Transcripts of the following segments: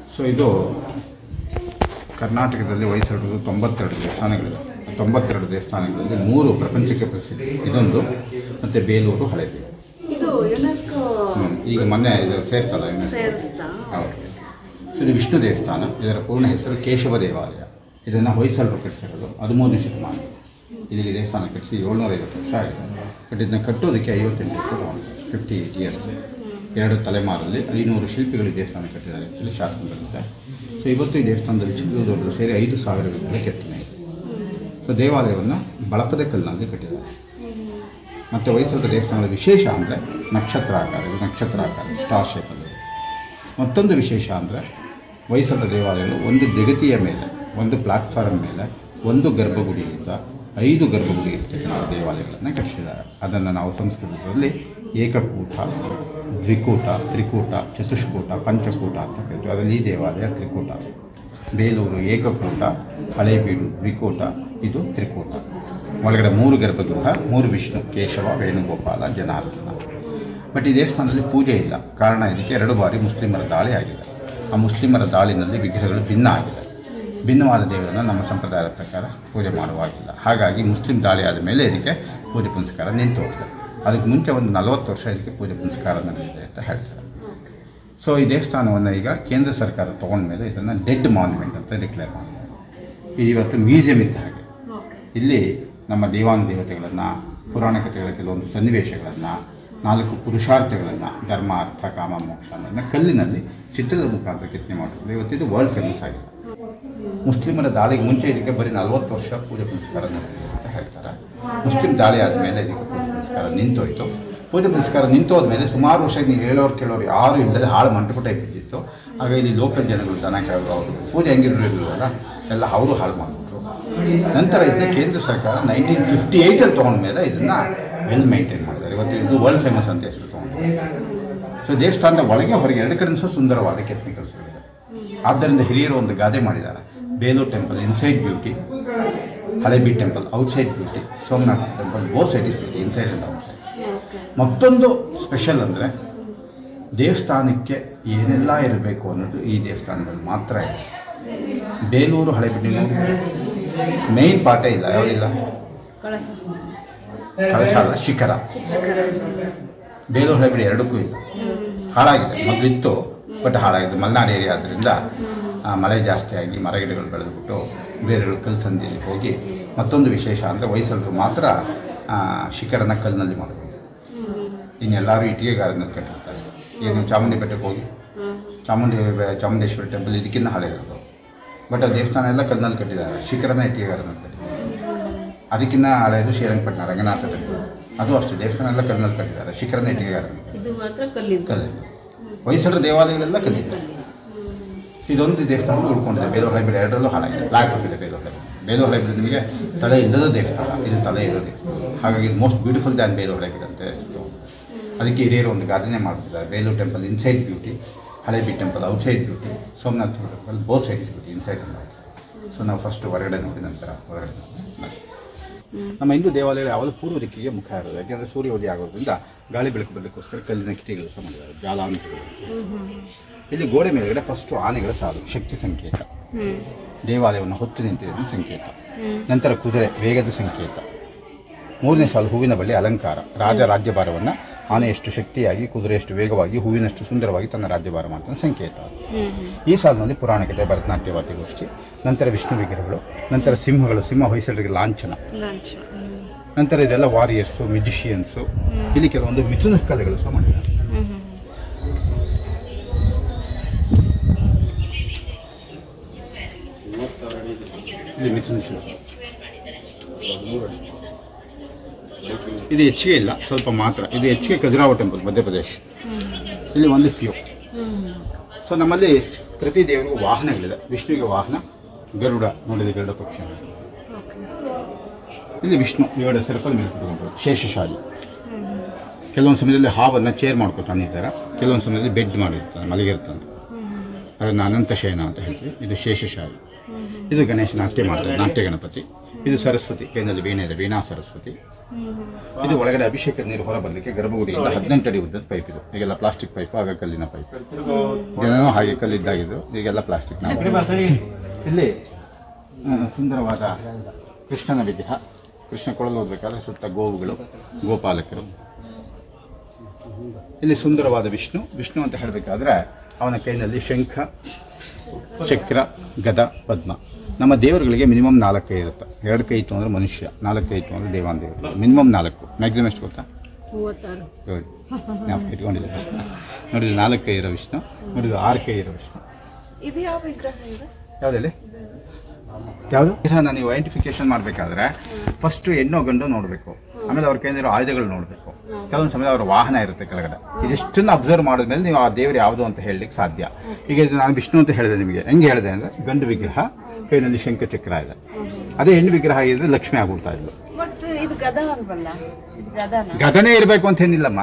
So ಇದು ಕರ್ನಾಟಕದಲ್ಲಿ ವಹಿಸಿರೋದು ತೊಂಬತ್ತೆರಡು ದೇವಸ್ಥಾನಗಳಿವೆ ತೊಂಬತ್ತೆರಡು ದೇವಸ್ಥಾನಗಳಲ್ಲಿ ಮೂರು ಪ್ರಪಂಚಕ್ಕೆ ಪ್ರಸಿದ್ಧಿ ಇದೊಂದು ಮತ್ತು ಬೇಲೂರು ಹಳೆಬೀಡು ಇದು ಯುನೆಸ್ಕೋ ಹ್ಮ್. ಈಗ ಮೊನ್ನೆ ಇದು ಸೇರ್ತಲ್ಲ ಇನ್ನು. ಸೇರಿಸ್ತಾ ಹೌದು ಸೊ ಇದು ವಿಷ್ಣು ದೇವಸ್ಥಾನ ಇದರ ಪೂರ್ಣ ಹೆಸರು ಕೇಶವ ದೇವಾಲಯ ಇದನ್ನು ಹೊಯ್ಸಳರು ಕಟ್ಟಿಸಿರೋದು ಹದಿಮೂರನೇ ಶತಮಾನ ಇಲ್ಲಿ ದೇವಸ್ಥಾನ ಕಟ್ಟಿಸಿ ಏಳ್ನೂರ ಐವತ್ತು ವರ್ಷ ಆಗಿದೆ ಬಟ್ ಇದನ್ನ ಕಟ್ಟೋದಕ್ಕೆ ಐವತ್ತೆಂಟು ವರ್ಷ ತಗೊಂಡು ಫಿಫ್ಟಿ ಏಯ್ಟ್ ಇಯರ್ಸ್ ಎರಡು ತಲೆಮಾರಲ್ಲಿ ಐನೂರು ಶಿಲ್ಪಿಗಳು ಈ ದೇವಸ್ಥಾನ ಕಟ್ಟಿದ್ದಾರೆ ಅಂತೇಳಿ ಶಾಸನ ಬರುತ್ತೆ ಸೊ ಇವತ್ತು ಈ ದೇವಸ್ಥಾನದಲ್ಲಿ ಚಿಕ್ಕದು ದೊಡ್ಡದು ಸೇರಿ ಐದು ಸಾವಿರ ವಿಗ್ರಹ ಕೆತ್ತನೆ ಇದೆ ಸೊ ದೇವಾಲಯವನ್ನು ಬಳಪದ ಕಲ್ಲಿನಲ್ಲಿ ಕಟ್ಟಿದ್ದಾರೆ ಮತ್ತು ಹೊಯ್ಸಳರ ದೇವಸ್ಥಾನದ ವಿಶೇಷ ಅಂದರೆ ನಕ್ಷತ್ರ ಆಕಾರ ಇದು ನಕ್ಷತ್ರ ಆಕಾರ ಸ್ಟಾರ್ ಶೇಪಲ್ಲಿ ಮತ್ತೊಂದು ವಿಶೇಷ ಅಂದರೆ ಹೊಯ್ಸಳರ ದೇವಾಲಯಗಳು ಒಂದು ಜಗತಿಯ ಮೇಲೆ ಒಂದು ಪ್ಲಾಟ್ಫಾರ್ಮ್ ಮೇಲೆ ಒಂದು ಗರ್ಭಗುಡಿಯಿಂದ ಐದು ಗರ್ಭಗುಡಿ ಇರ್ತಕ್ಕಂಥ ದೇವಾಲಯಗಳನ್ನು ಕಟ್ಟಿಸಿದ್ದಾರೆ ಅದನ್ನು ನಾವು ಸಂಸ್ಕೃತದಲ್ಲಿ ಏಕಕೂಟ ದ್ವಿಕೂಟ ತ್ರಿಕೂಟ ಚತುಷ್ಕೂಟ ಪಂಚಕೂಟ ಅಂತ ಕರಿತೀವಿ ಅದರಲ್ಲಿ ಈ ದೇವಾಲಯ ತ್ರಿಕೂಟ ಬೇಲೂರು ಏಕಕೂಟ ಹಳೇಬೀಡು ದ್ವಿಕೂಟ ಇದು ತ್ರಿಕೂಟ ಒಳಗಡೆ ಮೂರು ಗರ್ಭಗೃಹ ಮೂರು ವಿಷ್ಣು ಕೇಶವ ವೇಣುಗೋಪಾಲ ಜನಾರ್ದನ ಬಟ್ ಈ ದೇವಸ್ಥಾನದಲ್ಲಿ ಪೂಜೆ ಇಲ್ಲ ಕಾರಣ ಇದಕ್ಕೆ ಎರಡು ಬಾರಿ ಮುಸ್ಲಿಮರ ದಾಳಿ ಆಗಿದೆ ಆ ಮುಸ್ಲಿಮರ ದಾಳಿನಲ್ಲಿ ವಿಗ್ರಹಗಳು ಭಿನ್ನ ಆಗಿದೆ ಭಿನ್ನವಾದ ದೇವರನ್ನು ನಮ್ಮ ಸಂಪ್ರದಾಯದ ಪ್ರಕಾರ ಪೂಜೆ ಮಾಡುವಾಗಿಲ್ಲ ಹಾಗಾಗಿ ಮುಸ್ಲಿಂ ದಾಳಿ ಆದ ಮೇಲೆ ಇದಕ್ಕೆ ಪೂಜೆ ಪುನಸ್ಕಾರ ನಿಂತು ಹೋಗಿದೆ ಅದಕ್ಕೆ ಮುಂಚೆ ಒಂದು ನಲವತ್ತು ವರ್ಷ ಇದಕ್ಕೆ ಪೂಜೆ ಪುನಸ್ಕಾರ ನಡೆದಿದೆ ಅಂತ ಹೇಳ್ತಾರೆ ಸೊ ಈ ದೇವಸ್ಥಾನವನ್ನು ಈಗ ಕೇಂದ್ರ ಸರ್ಕಾರ ತೊಗೊಂಡ್ಮೇಲೆ ಇದನ್ನು ಡೆಡ್ ಮಾನ್ಯುಮೆಂಟ್ ಅಂತ ಡಿಕ್ಲೇರ್ ಮಾಡಿದ್ದಾರೆ ಇದು ಇವತ್ತು ಮ್ಯೂಸಿಯಂ ಇದ್ದ ಹಾಗೆ ಇಲ್ಲಿ ನಮ್ಮ ದೇವಾನು ದೇವತೆಗಳನ್ನು ಪುರಾಣ ಕಥೆಗಳ ಕೆಲವೊಂದು ಸನ್ನಿವೇಶಗಳನ್ನು ನಾಲ್ಕು ಪುರುಷಾರ್ಥಗಳನ್ನು ಧರ್ಮ ಅರ್ಥ ಕಾಮ ಮೋಕ್ಷ ಅನ್ನೋದನ್ನ ಕಲ್ಲಿನಲ್ಲಿ ಚಿತ್ರದ ಮುಖಾಂತರ ಕೆತ್ತನೆ ಮಾಡಿದ್ರು ಇವತ್ತಿದು ವರ್ಲ್ಡ್ ಫೇಮಸ್ ಆಗಿದೆ ಮುಸ್ಲಿಮರ ದಾಳಿಗೆ ಮುಂಚೆ ಇದಕ್ಕೆ ಬರೀ ನಲವತ್ತು ವರ್ಷ ಪೂಜೆ ಪುನಸ್ಕಾರ ನಡೆದಿದೆ ಅಂತ ಹೇಳ್ತಾರೆ ಮುಸ್ಲಿಂ ದಾಳಿ ಆದಮೇಲೆ ಇದಕ್ಕೆ ಪೂಜೆ ಪುನಸ್ಕಾರ ನಿಂತೋಯ್ತು ಪೂಜೆ ಪುನಸ್ಕಾರ ನಿಂತೋದ್ಮೇಲೆ ಸುಮಾರು ವರ್ಷ ನೀವು ಹೇಳೋರು ಕೇಳೋರು ಯಾರು ಇಲ್ಲದೆ ಹಾಳು ಮಂಟಪಟ ಬಿದ್ದಿತ್ತು ಆಗ ಇಲ್ಲಿ ಲೋಕಲ್ ಜನಗಳು ಜನ ಕೇಳೋರು ಅವರು ಪೂಜೆ ಹೆಂಗಿದ್ರು ಇರಲಿಲ್ಲ ಎಲ್ಲ ಅವರು ಹಾಳು ಮಾಡಿಬಿಟ್ರು ನಂತರ ಇದನ್ನ ಕೇಂದ್ರ ಸರ್ಕಾರ ನೈನ್ಟೀನ್ ಫಿಫ್ಟಿ ಏಯ್ಟಲ್ಲಿ ತೊಗೊಂಡ್ಮೇಲೆ ಇದನ್ನು ವೆಲ್ ಮೈಂಟೈನ್ ಮಾಡಿದ್ದಾರೆ ಇವತ್ತು ಇದು ವರ್ಲ್ಡ್ ಫೇಮಸ್ ಅಂತ ಹೆಸರು ತೊಗೊಂಡು ಸೊ ದೇವಸ್ಥಾನದ ಒಳಗೆ ಹೊರಗೆ ಎರಡು ಕಡೆ ಸಹ ಸುಂದರವಾದ ಕೆತ್ತನೆ ಕೆಲಸಗಳಿದೆ ಆದ್ದರಿಂದ ಹಿರಿಯರು ಒಂದು ಗಾದೆ ಮಾಡಿದ್ದಾರೆ Belur temple inside beauty Halebid temple outside beauty Somnath temple both side is beauty inside and outside ಮತ್ತೊಂದು ಸ್ಪೆಷಲ್ ಅಂದರೆ ದೇವಸ್ಥಾನಕ್ಕೆ ಏನೆಲ್ಲ ಇರಬೇಕು ಅನ್ನೋದು ಈ ದೇವಸ್ಥಾನದಲ್ಲಿ ಮಾತ್ರ ಇದೆ ಬೇಲೂರು ಹಳೆಬಿಡಿ ಮೇಯ್ನ್ ಪಾಠ ಇಲ್ಲ ಯಾವುದಿಲ್ಲ ಕಳಸ ಕಳಶ ಅಲ್ಲ ಶಿಖರ ಬೇಲೂರು ಹಳೆಬಿಡಿ ಎರಡಕ್ಕೂ ಇಲ್ಲ ಹಾಳಾಗಿದೆ ಮೊದಲಿತ್ತು ಬಟ್ ಹಾಳಾಗಿದೆ ಮಲೆನಾಡು ಏರಿಯಾ ಆದ್ದರಿಂದ ಆ, ಮಳೆ ಜಾಸ್ತಿ ಆಗಿ ಮರಗಿಡಗಳು ಬೆಳೆದುಬಿಟ್ಟು ಬೇರೆಗಳು ಕಲ್ಸಂದಿಯಲ್ಲಿ ಹೋಗಿ ಮತ್ತೊಂದು ವಿಶೇಷ ಅಂದರೆ ಹೊಯ್ಸಳರು ಮಾತ್ರ ಆ, ಶಿಖರನ ಕಲ್ಲಿನಲ್ಲಿ ಮಾಡಬೇಕು ಇನ್ನೆಲ್ಲರೂ ಇಟ್ಟಿಗೆಗಾರನಲ್ಲಿ ಕಟ್ಟಿರ್ತಾರೆ ಈಗ ನೀವು ಚಾಮುಂಡಿ ಬೆಟ್ಟಕ್ಕೆ ಹೋಗಿ ಚಾಮುಂಡಿ ಚಾಮುಂಡೇಶ್ವರಿ ಟೆಂಪಲ್ ಇದಕ್ಕಿಂತ ಹಳೆಯದು ಬಟ್ ಆ ದೇವಸ್ಥಾನ ಎಲ್ಲ ಕಲ್ಲಿನಲ್ಲಿ ಕಟ್ಟಿದ್ದಾರೆ ಶಿಖರನ ಇಟ್ಟಿಗೆಗಾರನಲ್ಲಿ ಕಟ್ಟಿದ್ದಾರೆ ಅದಕ್ಕಿಂತ ಹಳೆಯದು ಶ್ರೀರಂಗಪಟ್ಟಣ ರಂಗನಾಥ ಟೆಂಪಲ್ ಅದು ಅಷ್ಟೇ ದೇವಸ್ಥಾನ ಎಲ್ಲ ಕಲ್ಲಿನಲ್ಲಿ ಕಟ್ಟಿದ್ದಾರೆ ಶಿಖರನ ಇಟ್ಟಿಗೆಗಾರನಲ್ಲಿ ಇದು ಮಾತ್ರ ಕಲ್ಲಿದ್ದು ಕಲ್ಲಿದ್ದು ಹೊಯ್ಸಳರ ದೇವಾಲಯಗಳೆಲ್ಲ ಕಲ್ಲಿದೆ ಇದೊಂದು ದೇವಸ್ಥಾನ ಉಳ್ಕೊಂಡಿದೆ ಬೇಲೂರು ಹೈಬ್ರಿಡ್ ಎರಡರಲ್ಲೂ ಹಾಳಾಗಿದೆ ಬ್ಲ್ಯಾಕ್ ಆಫ್ ಇದೆ ಬೇಲೂರು ಹೈಬ್ರಿಡ್ ಬೇಲೂರು ಹೈಬ್ರಿಡ್ ನಿಮಗೆ ತಲೆ ಇಲ್ಲದ ದೇವಸ್ಥಾನ ಇದು ತಲೆ ಇರೋ ದೇವಸ್ಥಾನ ಹಾಗಾಗಿ ಇದು ಮೋಸ್ಟ್ ಬ್ಯೂಟಿಫುಲ್ ದ್ಯಾನ್ ಬೇಲೂರು ಹೈಬ್ರಿಡ್ ಅಂತ ಹೆಸರು ಅದಕ್ಕೆ ಹಿರಿಯರು ಒಂದು ಗಾದನೆ ಮಾಡ್ತಿದ್ದಾರೆ Belur temple inside beauty Halebid temple outside beauty Somnath temple both side is beauty inside and outside so ನಾವು ಫಸ್ಟ್ ಹೊರಗಡೆ ನೋಡಿ ನಂತರ ಹೊರಗಡೆ ನೋಡಿ ನಮ್ಮ ಹಿಂದೂ ದೇವಾಲಯಗಳು ಯಾವಾಗಲೂ ಪೂರ್ವ ದಿಕ್ಕಿಗೆ ಮುಖ ಇರೋದು ಯಾಕೆಂದರೆ ಸೂರ್ಯೋದಯ ಆಗೋದ್ರಿಂದ ಗಾಳಿ ಬೆಳಕು ಬರಲಿಕ್ಕೋಸ್ಕರ ಕಲ್ಲಿನ ಕಿಟಿಗಳು ಸಹ ಮಾಡಿದ್ದಾರೆ ಜಾಲಾಂತಗಳು ಇಲ್ಲಿ ಗೋಡೆ ಮೇಲ್ಗಡೆ ಫಸ್ಟು ಆನೆಗಳ ಸಾಲು ಶಕ್ತಿ ಸಂಕೇತ ದೇವಾಲಯವನ್ನು ಹೊತ್ತು ನಿಂತಿರುವ ಸಂಕೇತ ನಂತರ ಕುದುರೆ ವೇಗದ ಸಂಕೇತ ಮೂರನೇ ಸಾಲು ಹೂವಿನ ಬಳ್ಳಿ ಅಲಂಕಾರ ರಾಜ ರಾಜ್ಯಭಾರವನ್ನು ಆನೆ ಎಷ್ಟು ಶಕ್ತಿಯಾಗಿ ಕುದುರೆ ಎಷ್ಟು ವೇಗವಾಗಿ ಹೂವಿನಷ್ಟು ಸುಂದರವಾಗಿ ತನ್ನ ರಾಜ್ಯಭಾರ ಮಾಡ್ತಾನೆ ಸಂಕೇತ ಈ ಸಾಲಿನಲ್ಲಿ ಪುರಾಣ ಕಥೆ ಭರತನಾಟ್ಯ ವಾದ್ಯಗೋಷ್ಠಿ ನಂತರ ವಿಷ್ಣು ವಿಗ್ರಹಗಳು ನಂತರ ಸಿಂಹಗಳು ಸಿಂಹ ಹೊಯ್ಸಳರಿಗೆ ಲಾಂಛನ ಲಾಂಛ ನಂತರ ಇದೆಲ್ಲ ವಾರಿಯರ್ಸು ಮ್ಯೂಜಿಷಿಯನ್ಸು ಇಲ್ಲಿ ಕೆಲವೊಂದು ಮಿಥುನ ಕಲೆಗಳು ಸಹ ಮಾಡಿದ್ದಾರೆ ಇಲ್ಲಿ ಮಿಥುನ ಶಿಲ್ಪ ಇದು ಹೆಚ್ಚಿಗೆ ಇಲ್ಲ ಸ್ವಲ್ಪ ಮಾತ್ರ ಇದು ಹೆಚ್ಚಿಗೆ ಖಜುರಾಹೋ ಟೆಂಪಲ್ ಮಧ್ಯಪ್ರದೇಶ್ ಇಲ್ಲಿ ಒಂದು ಫ್ಯೂ ಸೊ ನಮ್ಮಲ್ಲಿ ಪ್ರತಿ ದೇವರಿಗೂ ವಾಹನಗಳಿದೆ ವಿಷ್ಣುವಿಗೆ ವಾಹನ ಗರುಡ ನೋಡಿದ ಗರುಡ ಪಕ್ಷಿ ಇಲ್ಲಿ ವಿಷ್ಣು ಏಳು ಸರ್ಕಲ್ ಮೇಲೆ ಕುತ್ಕೊಂಡು ಶೇಷಶಾಲಿ ಕೆಲವೊಂದು ಸಮಯದಲ್ಲಿ ಹಾವನ್ನು ಚೇರ್ ಮಾಡ್ಕೊತಾನೆ ಈ ಥರ ಕೆಲವೊಂದು ಸಮಯದಲ್ಲಿ ಬೆಡ್ ಮಾಡಿರ್ತಾನೆ ಮಲಗಿರ್ತಾನೆ ಅದನ್ನು ಅನಂತ ಶಯನ ಅಂತ ಹೇಳ್ತೀವಿ ಇದು ಶೇಷಶಾಲಿ ಇದು ಗಣೇಶ ನಾಟ್ಯ ಮಾಡ್ತಾರೆ ನಾಟ್ಯ ಗಣಪತಿ ಇದು ಸರಸ್ವತಿ ಕೈನಲ್ಲಿ ವೀಣೆ ಇದೆ ವೀಣಾ ಸರಸ್ವತಿ ಇದು ಒಳಗಡೆ ಅಭಿಷೇಕದ ನೀರು ಹೊರ ಬರಲಿಕ್ಕೆ ಗರ್ಭಗುಡಿಯಿಂದ ಹದಿನೆಂಟು ಅಡಿ ಉದ್ದದ ಪೈಪ್ ಇದು ಈಗೆಲ್ಲ ಪ್ಲಾಸ್ಟಿಕ್ ಪೈಪ್ ಆಗ ಕಲ್ಲಿನ ಪೈಪ್ ಜನನೂ ಹಾಗೆ ಕಲ್ಲಿದ್ದಾಗಿದ್ರು ಈಗೆಲ್ಲ ಪ್ಲಾಸ್ಟಿಕ್ ಇಲ್ಲಿ ಆ, ಸುಂದರವಾದ ಕೃಷ್ಣನ ವಿಗ್ರಹ ಕೃಷ್ಣ ಕೊಳಲು ಓದಬೇಕಾದ್ರೆ ಸುತ್ತ ಗೋವುಗಳು ಗೋಪಾಲಕರು ಇಲ್ಲಿ ಸುಂದರವಾದ ವಿಷ್ಣು ವಿಷ್ಣು ಅಂತ ಹೇಳಬೇಕಾದ್ರೆ ಅವನ ಕೈನಲ್ಲಿ ಶಂಖ ಚಕ್ರ ಗದ ಪದ್ಮ ನಮ್ಮ ದೇವರುಗಳಿಗೆ ಮಿನಿಮಮ್ ನಾಲ್ಕು ಕೈ ಇರುತ್ತೆ ಎರಡು ಕೈ ಇತ್ತು ಅಂದರೆ ಮನುಷ್ಯ ನಾಲ್ಕು ಕೈ ಇತ್ತು ಅಂದರೆ ದೇವಾನ್ ದೇವರು ಮಿನಿಮಮ್ ನಾಲ್ಕು ಮ್ಯಾಕ್ಸಿಮಮ್ ಎಷ್ಟು ಗೊತ್ತಾ ಮೂವತ್ತಾರು ನೋಡಿ ನಾವು ಇಟ್ಕೊಂಡಿಲ್ಲ ನೋಡಿದ್ರೆ ನಾಲ್ಕು ಕೈ ಇರೋ ವಿಷ್ಣು ನೋಡಿದ್ರೆ ಆರು ಕೈ ಇರೋ ವಿಷ್ಣು ಇದು ಯಾವ ವಿಗ್ರಹ ಇದೆ ಯಾವುದಲ್ಲಿ ಯಾವುದು ವಿಗ್ರಹನ ನೀವು ಐಡೆಂಟಿಫಿಕೇಶನ್ ಮಾಡಬೇಕಾದ್ರೆ ಫಸ್ಟ್ ಹೆಣ್ಣು ಗಂಡು ನೋಡಬೇಕು ಆಮೇಲೆ ಅವ್ರ ಕೈಯಲ್ಲಿರೋ ಆಯುಧಗಳು ನೋಡಬೇಕು ಕೆಲವೊಂದು ಸಮಯ ಅವರ ವಾಹನ ಇರುತ್ತೆ ಕೆಳಗಡೆ ಇದಿಷ್ಟನ್ನು ಅಬ್ಸರ್ವ್ ಮಾಡಿದ್ಮೇಲೆ ನೀವು ಆ ದೇವರು ಯಾವುದು ಅಂತ ಹೇಳಲಿಕ್ಕೆ ಸಾಧ್ಯ ಈಗ ಇದು ನಾನು ವಿಷ್ಣು ಅಂತ ಹೇಳಿದೆ ನಿಮಗೆ ಹೆಂಗೆ ಹೇಳಿದೆ ಅಂದರೆ ಗಂಡು ವಿಗ್ರಹ ಕೈನಲ್ಲಿ ಶಂಖಚಕ್ರ ಇದೆ ಅದೇ ಹೆಣ್ಣು ವಿಗ್ರಹ ಇದ್ರೆ ಲಕ್ಷ್ಮಿ ಆಗ್ಬಿಡ್ತಾ ಇದ್ಲು ಬಟ್ ಇದು ಗದ ಅಲ್ವಲ್ಲ ಇದು ಗದನ ಗದನೇ ಇರಬೇಕು ಅಂತ ಏನಿಲ್ಲಮ್ಮ